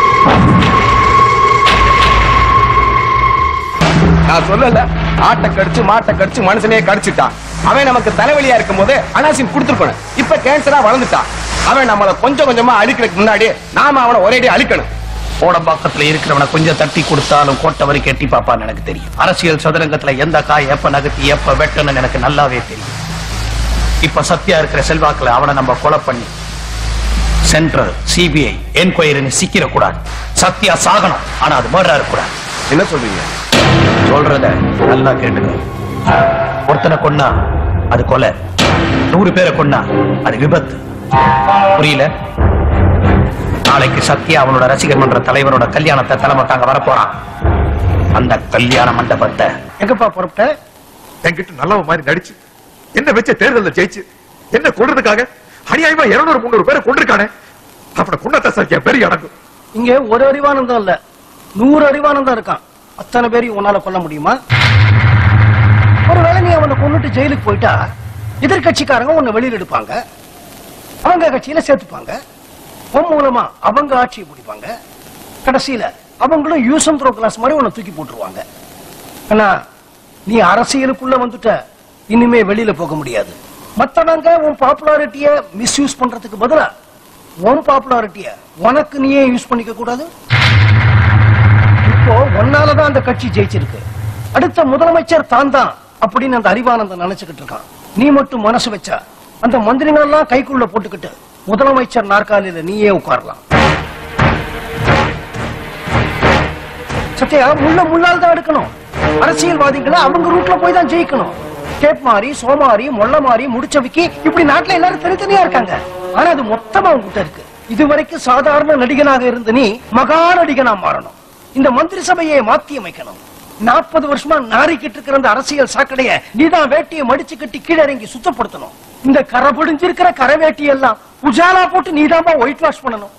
நான் சொல்லல ஆட்டை கடிச்சு மாட்டை கடிச்சு மனுஷனையே கடிச்சிட்டான் அவன் நமக்கு தலைவலியா இருக்கும் போது அனாசின் கொடுத்துருக்கணும் இப்ப கேன்சரா வளர்ந்துட்டான் அவன் நம்மள கொஞ்சம் கொஞ்சமா அழிக்கிறதுக்கு முன்னாடி நாம அவனை ஒரேடி அழிக்கணும் கோடம்பாக்கத்துல இருக்கிறவனை கொஞ்சம் தட்டி கொடுத்தாலும் கோட்டை வரைக்கும் எட்டி பாப்பான்னு எனக்கு தெரியும் அரசியல் சதுரங்கத்துல எந்த காய் எப்ப நகர்த்தி எப்ப வெட்டணும்னு எனக்கு நல்லாவே தெரியும் இப்ப சத்யா இருக்கிற செல்வாக்குல அவனை நம்ம கொலை பண்ணி சென்ட்ரல் சிபிஐ என்கொயரின்னு சிக்கிற கூடாது சத்யா சாகணும் ஆனா அது மர்டர் இருக்கக்கூடாது என்ன சொல்றீங்க சொல்றத நல்லா கேட்டுக்க ஒருத்தனை கொன்னா அது கொலை நூறு பேரை கொன்னா அது விபத்து புரியல நாளைக்கு சத்யா அவனோட ரசிகர் மன்ற தலைவரோட கல்யாணத்தை தலைமை தாங்க வரப்போறான் அந்த கல்யாண மண்டபத்தை எங்கப்பா புறப்பட்ட என்கிட்ட நல்லவ மாதிரி நடிச்சு என்ன வச்ச தேர்தல்ல ஜெயிச்சு என்ன கொள்றதுக்காக அநியாயமா இருநூறு முந்நூறு பேரை கொண்டிருக்கானே அவனை கொண்டத்தை சார் என் பெரிய அடங்கும் இங்க ஒரு அறிவானந்தம் இல்ல நூறு அறிவானந்தம் இருக்கான் அத்தனை பேரையும் உன்னால கொல்ல முடியுமா ஒருவேளை நீ அவனை கொண்டுட்டு ஜெயிலுக்கு போயிட்டா எதிர்கட்சிக்காரங்க உன்னை வெளியில எடுப்பாங்க அவங்க கட்சியில சேர்த்துப்பாங்க உன் மூலமா அவங்க ஆட்சியை பிடிப்பாங்க கடைசியில அவங்களும் யூஸ் அண்ட் த்ரோ கிளாஸ் மாதிரி உன்னை தூக்கி போட்டுருவாங்க ஆனா நீ அரசியலுக்குள்ள வந்துட்ட இனிமே வெளியில போக முடியாது மத்தவங்க உன் பாப்புலாரிட்டிய மிஸ்யூஸ் பண்றதுக்கு பதிலா உன் பாப்புலாரிட்டிய உனக்கு நீயே யூஸ் பண்ணிக்க கூடாது இப்போ உன்னாலதான் அந்த கட்சி ஜெயிச்சிருக்கு அடுத்த முதலமைச்சர் தான் தான் அப்படின்னு அந்த அறிவானந்தம் நினைச்சுக்கிட்டு இருக்கான் நீ மட்டும் மனசு வச்சா அந்த மந்திரிகள் எல்லாம் கைக்குள்ள போட்டுக்கிட்டு முதலமைச்சர் நாற்காலியில நீயே உட்காரலாம் சத்யா முள்ள முள்ளால் தான் எடுக்கணும் அரசியல்வாதிகளை அவங்க ரூட்ல போய் தான் ஜெயிக்கணும் கேப் மாறி சோமாரி மொள்ள மாறி முடிச்சவிக்கி இப்படி நாட்டுல எல்லாரும் தனித்தனியா இருக்காங்க ஆனா அது மொத்தமா உங்ககிட்ட இருக்கு இதுவரைக்கும் சாதாரண நடிகனாக இருந்த நீ மகா நடிகனா மாறணும் இந்த மந்திரி சபையை மாத்தி அமைக்கணும் நாற்பது வருஷமா நாரிக்கிட்டு இருக்கிற அந்த அரசியல் சாக்கடைய நீதான் வேட்டியை மடிச்சு கட்டி கீழே இறங்கி சுத்தப்படுத்தணும் இந்த கரை பிடிஞ்சிருக்கிற கரை வேட்டி எல்லாம் உஜாலா போட்டு நீதாம்பா ஒயிட் வாஷ் பண்ணணும்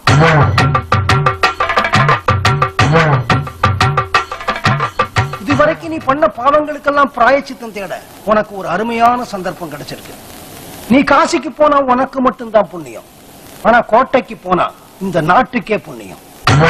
இதுவரைக்கும் நீ பண்ண பாவங்களுக்கெல்லாம் பிராயச்சித்தம் தேட உனக்கு ஒரு அருமையான சந்தர்ப்பம் கிடைச்சிருக்கு நீ காசிக்கு போனா உனக்கு மட்டும்தான் புண்ணியம் ஆனா கோட்டைக்கு போனா இந்த நாட்டுக்கே புண்ணியம்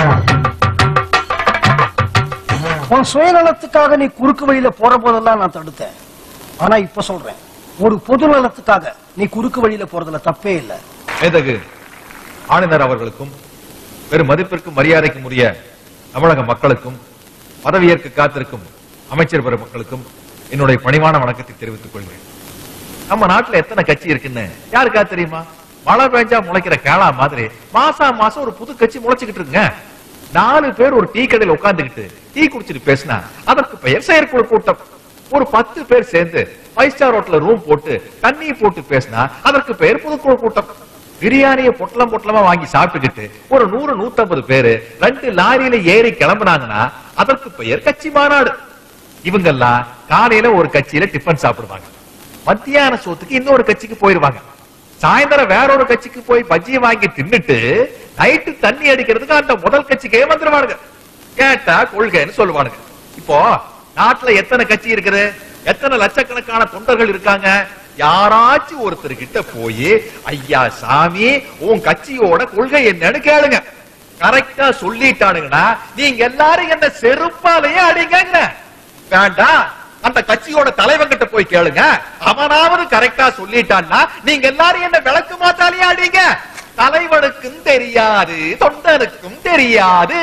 உன் சுயநலத்துக்காக நீ குறுக்கு வழியில போற போதெல்லாம் நான் தடுத்தேன் ஆனா இப்ப சொல்றேன் ஒரு பொது நலத்துக்காக நீ குறுக்கு வழியில போறதுல தப்பே இல்ல மேதகு ஆளுநர் அவர்களுக்கும் பெரும் மதிப்பிற்கும் மரியாதைக்கும் உரிய தமிழக மக்களுக்கும் பதவியேற்க காத்திருக்கும் அமைச்சர் பெரும் மக்களுக்கும் என்னுடைய பணிவான வணக்கத்தை தெரிவித்துக் கொள்கிறேன் நம்ம நாட்டுல எத்தனை கட்சி இருக்குன்னு யாருக்கா தெரியுமா மழை பெஞ்சா முளைக்கிற கேளா மாதிரி மாசா மாசம் ஒரு புது கட்சி முளைச்சுக்கிட்டு இருக்குங்க நாலு பேர் ஒரு டீ கடையில உட்கார்ந்துகிட்டு டீ குடிச்சிட்டு பேசினா அதற்கு பெயர் செயற்குழு கூட்டம் ஒரு பத்து பேர் சேர்ந்து ஃபைவ் ஸ்டார் ஹோட்டல்ல ரூம் போட்டு தண்ணி போட்டு பேசினா அதற்கு பெயர் பொதுக்குழு கூட்டம் பிரியாணியை பொட்டலம் பொட்டலமா வாங்கி சாப்பிட்டுக்கிட்டு ஒரு நூறு நூத்தம்பது பேரு ரெண்டு லாரியில ஏறி கிளம்புனாங்கன்னா அதற்கு பெயர் கட்சி மாநாடு இவங்கெல்லாம் காலையில ஒரு கட்சியில டிஃபன் சாப்பிடுவாங்க மத்தியான சோத்துக்கு இன்னொரு கட்சிக்கு போயிருவாங்க சாயந்தரம் வேற ஒரு கட்சிக்கு போய் பஜ்ஜியை வாங்கி தின்னுட்டு நைட்டு தண்ணி அடிக்கிறதுக்கு அந்த முதல் கட்சிக்கே வந்துருவானுங்க கேட்டா கொள்கைன்னு சொல்லுவானுங்க இப்போ நாட்டுல எத்தனை கட்சி இருக்குது எத்தனை லட்சக்கணக்கான தொண்டர்கள் இருக்காங்க யாராச்சும் ஒருத்தர் கிட்ட போய் ஐயா சாமி உன் கட்சியோட கொள்கை என்னன்னு கேளுங்க கரெக்டா சொல்லிட்டானுங்கன்னா நீங்க எல்லாரும் என்ன செருப்பாலேயே அடிங்க வேண்டாம் அந்த கட்சியோட தலைவன் கிட்ட போய் கேளுங்க அவனாவது கரெக்டா சொல்லிட்டான்னா நீங்க எல்லாரும் என்ன விளக்கு மாத்தாலே அடிங்க தலைவனுக்கும் தெரியாது தொண்டனுக்கும் தெரியாது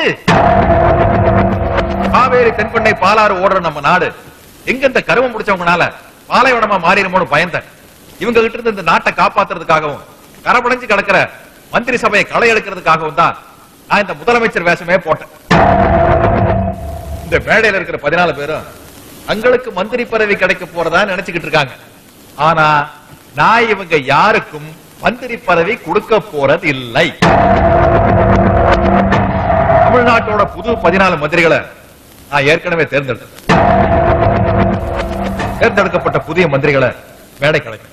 காவேரி தென்பெண்ணை பாலாறு ஓடுற நம்ம நாடு எங்க இந்த கருவம் முடிச்சவங்கனால பாலைவனமா மாறிடுமோன்னு பயந்தேன் இவங்க கிட்ட இருந்து இந்த நாட்டை காப்பாத்துறதுக்காகவும் கரபடைஞ்சு கிடக்கிற மந்திரி சபையை களை எடுக்கிறதுக்காகவும் தான் நான் இந்த முதலமைச்சர் வேஷமே போட்டேன் இந்த மேடையில இருக்கிற பதினாலு பேரும் தங்களுக்கு மந்திரி பதவி கிடைக்க போறதா நினைச்சுக்கிட்டு இருக்காங்க ஆனா நான் இவங்க யாருக்கும் மந்திரி பதவி கொடுக்க போறது இல்லை தமிழ்நாட்டோட புது பதினாலு மந்திரிகளை நான் ஏற்கனவே தேர்ந்தெடுத்தேன் தேர்ந்தெடுக்கப்பட்ட புதிய மந்திரிகளை மேடை கலைக்கிறேன்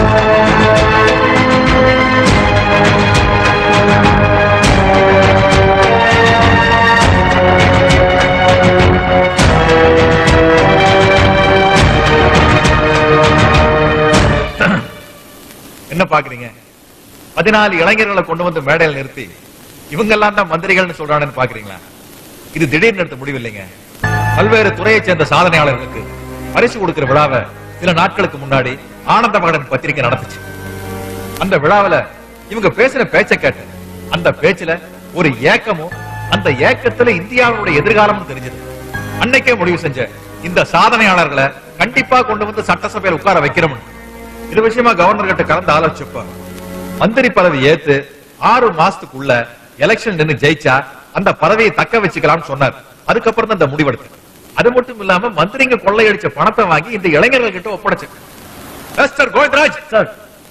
என்ன பாக்குறீங்க பதினாலு இளைஞர்களை கொண்டு வந்து மேடையில் நிறுத்தி இவங்க எல்லாம் தான் மந்திரிகள்னு சொல்றானுன்னு பாக்குறீங்களா இது திடீர்னு எடுத்த முடிவு இல்லைங்க பல்வேறு துறையைச் சேர்ந்த சாதனையாளர்களுக்கு பரிசு கொடுக்கிற விழாவை சில நாட்களுக்கு முன்னாடி ஆனந்த மகடன் பத்திரிகை நடந்துச்சு அந்த விழாவுல இவங்க பேசின பேச்சை கேட்டு அந்த பேச்சுல ஒரு ஏக்கமும் அந்த ஏக்கத்துல இந்தியாவுடைய எதிர்காலமும் தெரிஞ்சது அன்னைக்கே முடிவு செஞ்ச இந்த சாதனையாளர்களை கண்டிப்பா கொண்டு வந்து சட்டசபையில் உட்கார வைக்கிறோம் இது விஷயமா கவர்னர் கிட்ட கலந்து ஆலோசிச்சப்ப மந்திரி பதவி ஏத்து ஆறு மாசத்துக்குள்ள எலெக்ஷன் நின்னு ஜெயிச்சா அந்த பதவியை தக்க வச்சுக்கலாம்னு சொன்னார் அதுக்கப்புறம் தான் இந்த முடிவெடுத்து அது மட்டும் இல்லாம மந்திரிங்க கொள்ளையடிச்ச பணத்தை வாங்கி இந்த இளைஞர்கள் கிட்ட ஒப்படைச்சு மிஸ்டர் கோவிந்தராஜ் சார்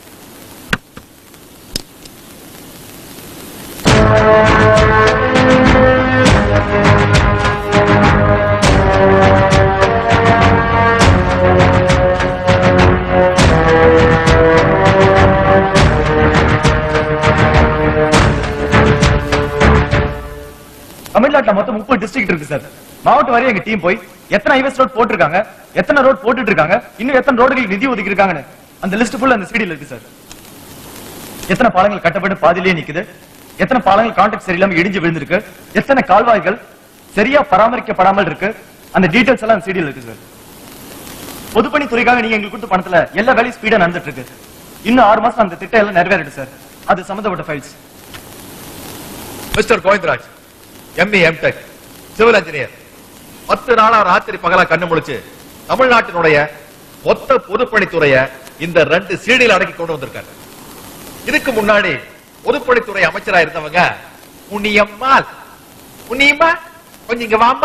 தமிழ்நாட்டுல மொத்தம் முப்பது டிஸ்ட்ரிக்ட் இருக்கு சார் மாவட்டம் வரை எங்க டீம் போய் எத்தனை ஹைவேஸ் ரோட் போட்டிருக்காங்க எத்தனை ரோட் போட்டுட்டு இருக்காங்க இன்னும் எத்தனை ரோடுகளுக்கு நிதி ஒதுக்கி இருக்காங்கன்னு அந்த லிஸ்ட் ஃபுல்லா அந்த சிடியில் இருக்கு சார் எத்தனை பாலங்கள் கட்டப்பட்டு பாதியிலேயே நிக்குது எத்தனை பாலங்கள் கான்டாக்ட் சரியில்லாம இடிஞ்சு விழுந்திருக்கு எத்தனை கால்வாய்கள் சரியா பராமரிக்கப்படாமல் இருக்கு அந்த டீடைல்ஸ் எல்லாம் சிடியில் இருக்கு சார் பொதுப்பணித்துறைக்காக நீங்க எங்களுக்கு கொடுத்த பணத்துல எல்லா வேலையும் ஸ்பீடா நடந்துட்டு இருக்கு இன்னும் ஆறு மாசம் அந்த திட்டம் எல்லாம் நிறைவேறிடு சார் அது சம்பந்தப்பட்ட files mister Govindaraj M E M Tech civil engineer பத்து நாளா ராத்திரி பகலா கண்ணு முழிச்சு தமிழ்நாட்டினுடைய மொத்த பொதுப்பணித்துறைய இந்த ரெண்டு சீடியில் அடக்கி கொண்டு வந்திருக்காரு இதுக்கு முன்னாடி பொதுப்பணித்துறை அமைச்சரா இருந்தவங்க புண்ணியம்மாள் புண்ணியம்மா கொஞ்சம் இங்க வாம்மா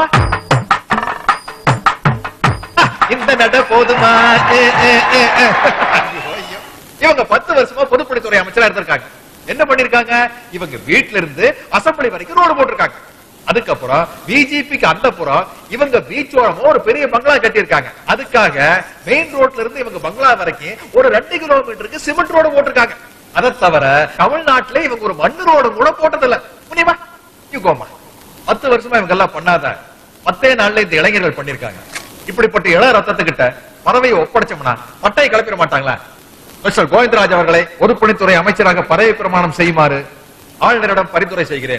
இந்த நட போதுமா ஏ, ஏ, ஏ, ஏ. ஐயோ, ஐயோ. இவங்க பத்து வருஷமா பொதுப்பணித்துறை அமைச்சரா இருந்திருக்காங்க என்ன பண்ணிருக்காங்க இவங்க வீட்ல இருந்து அசம்பிளி வரைக்கும் ரோடு போட்டிருக்காங்க அதுக்கப்புறம் பிஜேபிக்கு அந்த புறம் இவங்க பீச்சோரமோ ஒரு பெரிய பங்களா கட்டியிருக்காங்க அதுக்காக மெயின் ரோட்ல இருந்து இவங்க பங்களா வரைக்கும் ஒரு ரெண்டு கிலோமீட்டருக்கு சிமெண்ட் ரோடு போட்டிருக்காங்க அதை தவிர தமிழ்நாட்டுல இவங்க ஒரு மண்ணு ரோடு கூட போட்டதில்ல புரியுமா யூகோமா பத்து வருஷமா இவங்க எல்லாம் பண்ணாத பத்தே நாள்ல இந்த இளைஞர்கள் பண்ணிருக்காங்க இப்படிப்பட்ட இள ரத்தத்துக்கிட்ட பதவியை ஒப்படைச்சோம்னா பட்டையை கிளப்பிட மாட்டாங்களா மிஸ்டர் கோவிந்தராஜ் அவர்களை பொதுப்பணித்துறை அமைச்சராக பதவி பிரமாணம் செய்யுமாறு ஆளுநரிடம் பரிந்துரை செய்கிறேன்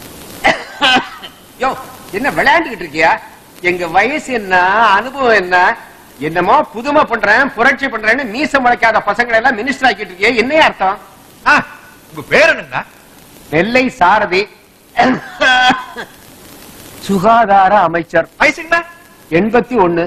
யோ என்ன விளையாண்டுகிட்டு இருக்கியா எங்க வயசு என்ன அனுபவம் என்ன என்னமோ புதுமை பண்றேன் புரட்சி பண்றேன்னு மீச முளைக்காத பசங்களை எல்லாம் மினிஸ்டர் ஆக்கிட்டு இருக்கிய என்ன அர்த்தம் உங்க பேர் என்னங்க நெல்லை சாரதி சுகாதார அமைச்சர் வயசுங்க எண்பத்தி ஒண்ணு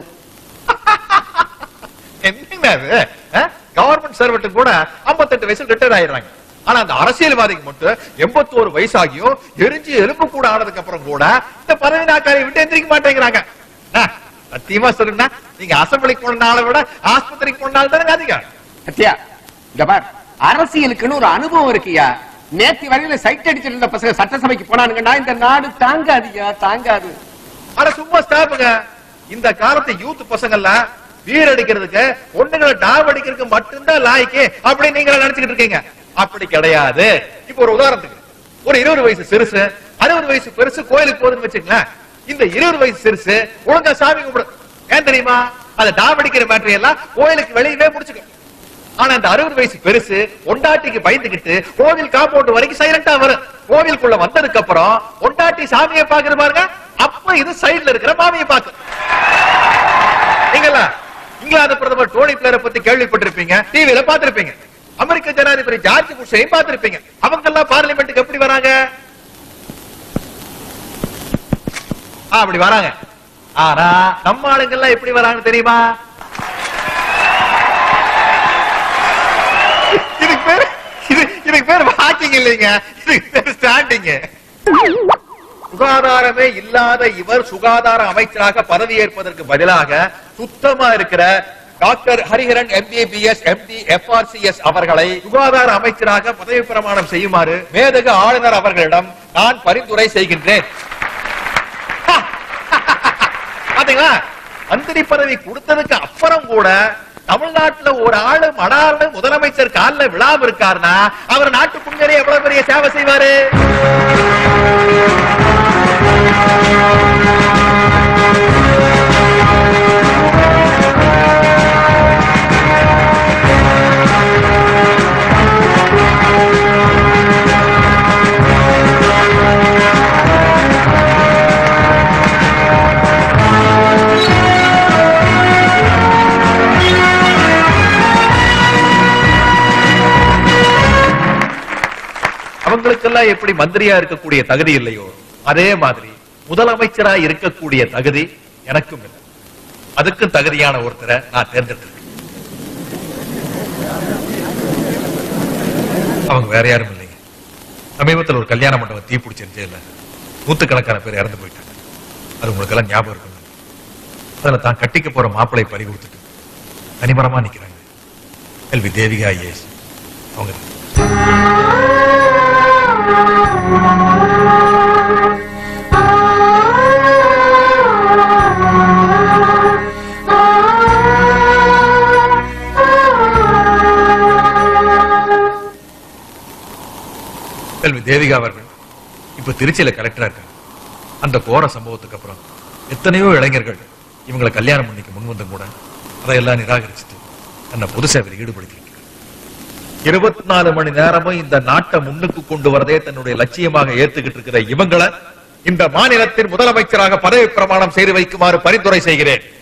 என்னங்க அது கவர்மெண்ட் சர்வெண்ட் கூட 58 வயசுல ரிட்டையர் ஆயிடுறாங்க ஆனா அந்த அரசியல்வாதிக்கு மட்டும் 81 வயசாகியும் எரிஞ்சு எலும்பு கூட ஆனதுக்கு அப்புறம் கூட இந்த பதவி நாக்காரை விட்டு எந்திரிக்க மாட்டேங்கிறாங்க ஆ, சத்தியமா சொல்லுங்க நீங்க அசம்பிளிக்கு போன நாளை விட ஆஸ்பத்திரிக்கு போன நாள் தானே அதிகம் சத்யா இந்த பார் அரசியலுக்குன்னு ஒரு அனுபவம் இருக்குயா நேத்து வரையில சைட் அடிச்சிட்டு இருந்த பசங்க சட்டசபைக்கு போனானுங்கன்னா இந்த நாடு தாங்காதுயா தாங்காது ஆனா சும்மா ஸ்டாப்புங்க இந்த காலத்து யூத் பசங்கள்லாம் வீர் அடிக்கிறதுக்கு பொண்ணுங்களை டாவ் அடிக்கிறதுக்கு மட்டும்தான் லாய்க்கு அப்படி நீங்க நினைச்சுக்கிட்டு இருக்கீங்க அப்படி கிடையாது இப்போ ஒரு உதாரணத்துக்கு ஒரு இருபது வயசு சிறுசு அறுபது வயசு பெருசு கோயிலுக்கு போகுதுன்னு வச்சுங்களேன் இந்த இருபது வயசு சிறுசு ஒழுங்கா சாமி கும்பிடு ஏன் தெரியுமா அந்த டாவ் அடிக்கிற மேட்டரி எல்லாம் கோயிலுக்கு வெளியவே முடிச்சுக்கும் ஆனா அந்த அறுபது வயசு பெருசு ஒண்டாட்டிக்கு பயந்துகிட்டு கோவில் காம்பவுண்ட் வரைக்கும் சைலண்டா வரும் கோவிலுக்குள்ள வந்ததுக்கு அப்புறம் ஒண்டாட்டி சாமியை பாக்குற பாருங்க அப்ப இது சைடுல இருக்கிற மாமியை பாக்கு நீங்களா இங்கிலாந்து பிரதமர் டோனி பிளேரை பத்தி கேள்விப்பட்டிருப்பீங்க டிவில பாத்திருப்பீங்க அமெரிக்க ஜனாதிபதி ஜார்ஜ் புஷையும் பார்த்திருப்பீங்க அவங்க எல்லாம் பார்லிமெண்ட்டுக்கு எப்படி வராங்க ஆ, அப்படி வராங்க ஆனா நம்ம ஆளுங்க எல்லாம் எப்படி வராங்க தெரியுமா இதுக்கு பேரு இது இதுக்கு பேர் வாக்கிங் இல்லைங்க இதுக்கு பேர் ஸ்டாண்டிங் சுகாதாரமே இல்லாத இவர் சுகாதார அமைச்சராக பதவி ஏற்பதற்கு பதிலாக சுத்தமா இருக்கிற doctor Hariharan MBBS MD FRCS அவர்களை சுகாதார அமைச்சராக பதவி பிரமாணம் செய்யுமாறு மேதக ஆளுநர் அவர்களிடம் நான் பரிந்துரை செய்கின்றேன் பாத்தீங்களா மந்திரி பதவி கொடுத்ததுக்கு அப்புறம் கூட தமிழ்நாட்டுல ஒரு ஆளு மடாலு முதலமைச்சர் கால்ல விழாம இருக்காருன்னா அவர் நாட்டு புண்ணியரை எவ்வளவு பெரிய சேவை செய்வாரு தேமுதிகவுக்கெல்லாம் எப்படி மந்திரியா இருக்கக்கூடிய தகுதி இல்லையோ அதே மாதிரி முதலமைச்சரா இருக்கக்கூடிய தகுதி எனக்கும் இல்லை அதுக்கும் தகுதியான ஒருத்தரை நான் தேர்ந்தெடுத்திருக்கேன் அவங்க வேற யாரும் இல்லைங்க சமீபத்தில் ஒரு கல்யாண மண்டபம் தீ பிடிச்சிருச்சே இல்ல நூத்துக்கணக்கான பேர் இறந்து போயிட்டாங்க அது உங்களுக்கு எல்லாம் ஞாபகம் இருக்கும் அதுல தான் கட்டிக்க போற மாப்பிளை பறி கொடுத்துட்டு தனிமரமா நிக்கிறாங்க எல்வி தேவிகா ஐஏஎஸ் அவங்க செல்வி தேவிகா அவர்கள் இப்ப திருச்சியில கலெக்டரா இருக்காங்க அந்த கோர சம்பவத்துக்கு அப்புறம் எத்தனையோ இளைஞர்கள் இவங்களை கல்யாணம் பண்ணிக்க முன் வந்தும் கூட அதையெல்லாம் நிராகரிச்சுட்டு தன்னை பொது சேவையில் ஈடுபடுத்திட்டு இருபத்தி நாலு மணி நேரமும் இந்த நாட்டை முன்னுக்கு கொண்டு வரதே தன்னுடைய லட்சியமாக ஏத்துக்கிட்டு இருக்கிற இவங்களை இந்த மாநிலத்தின் முதலமைச்சராக பதவி பிரமாணம் செய்து வைக்குமாறு பரிந்துரை செய்கிறேன்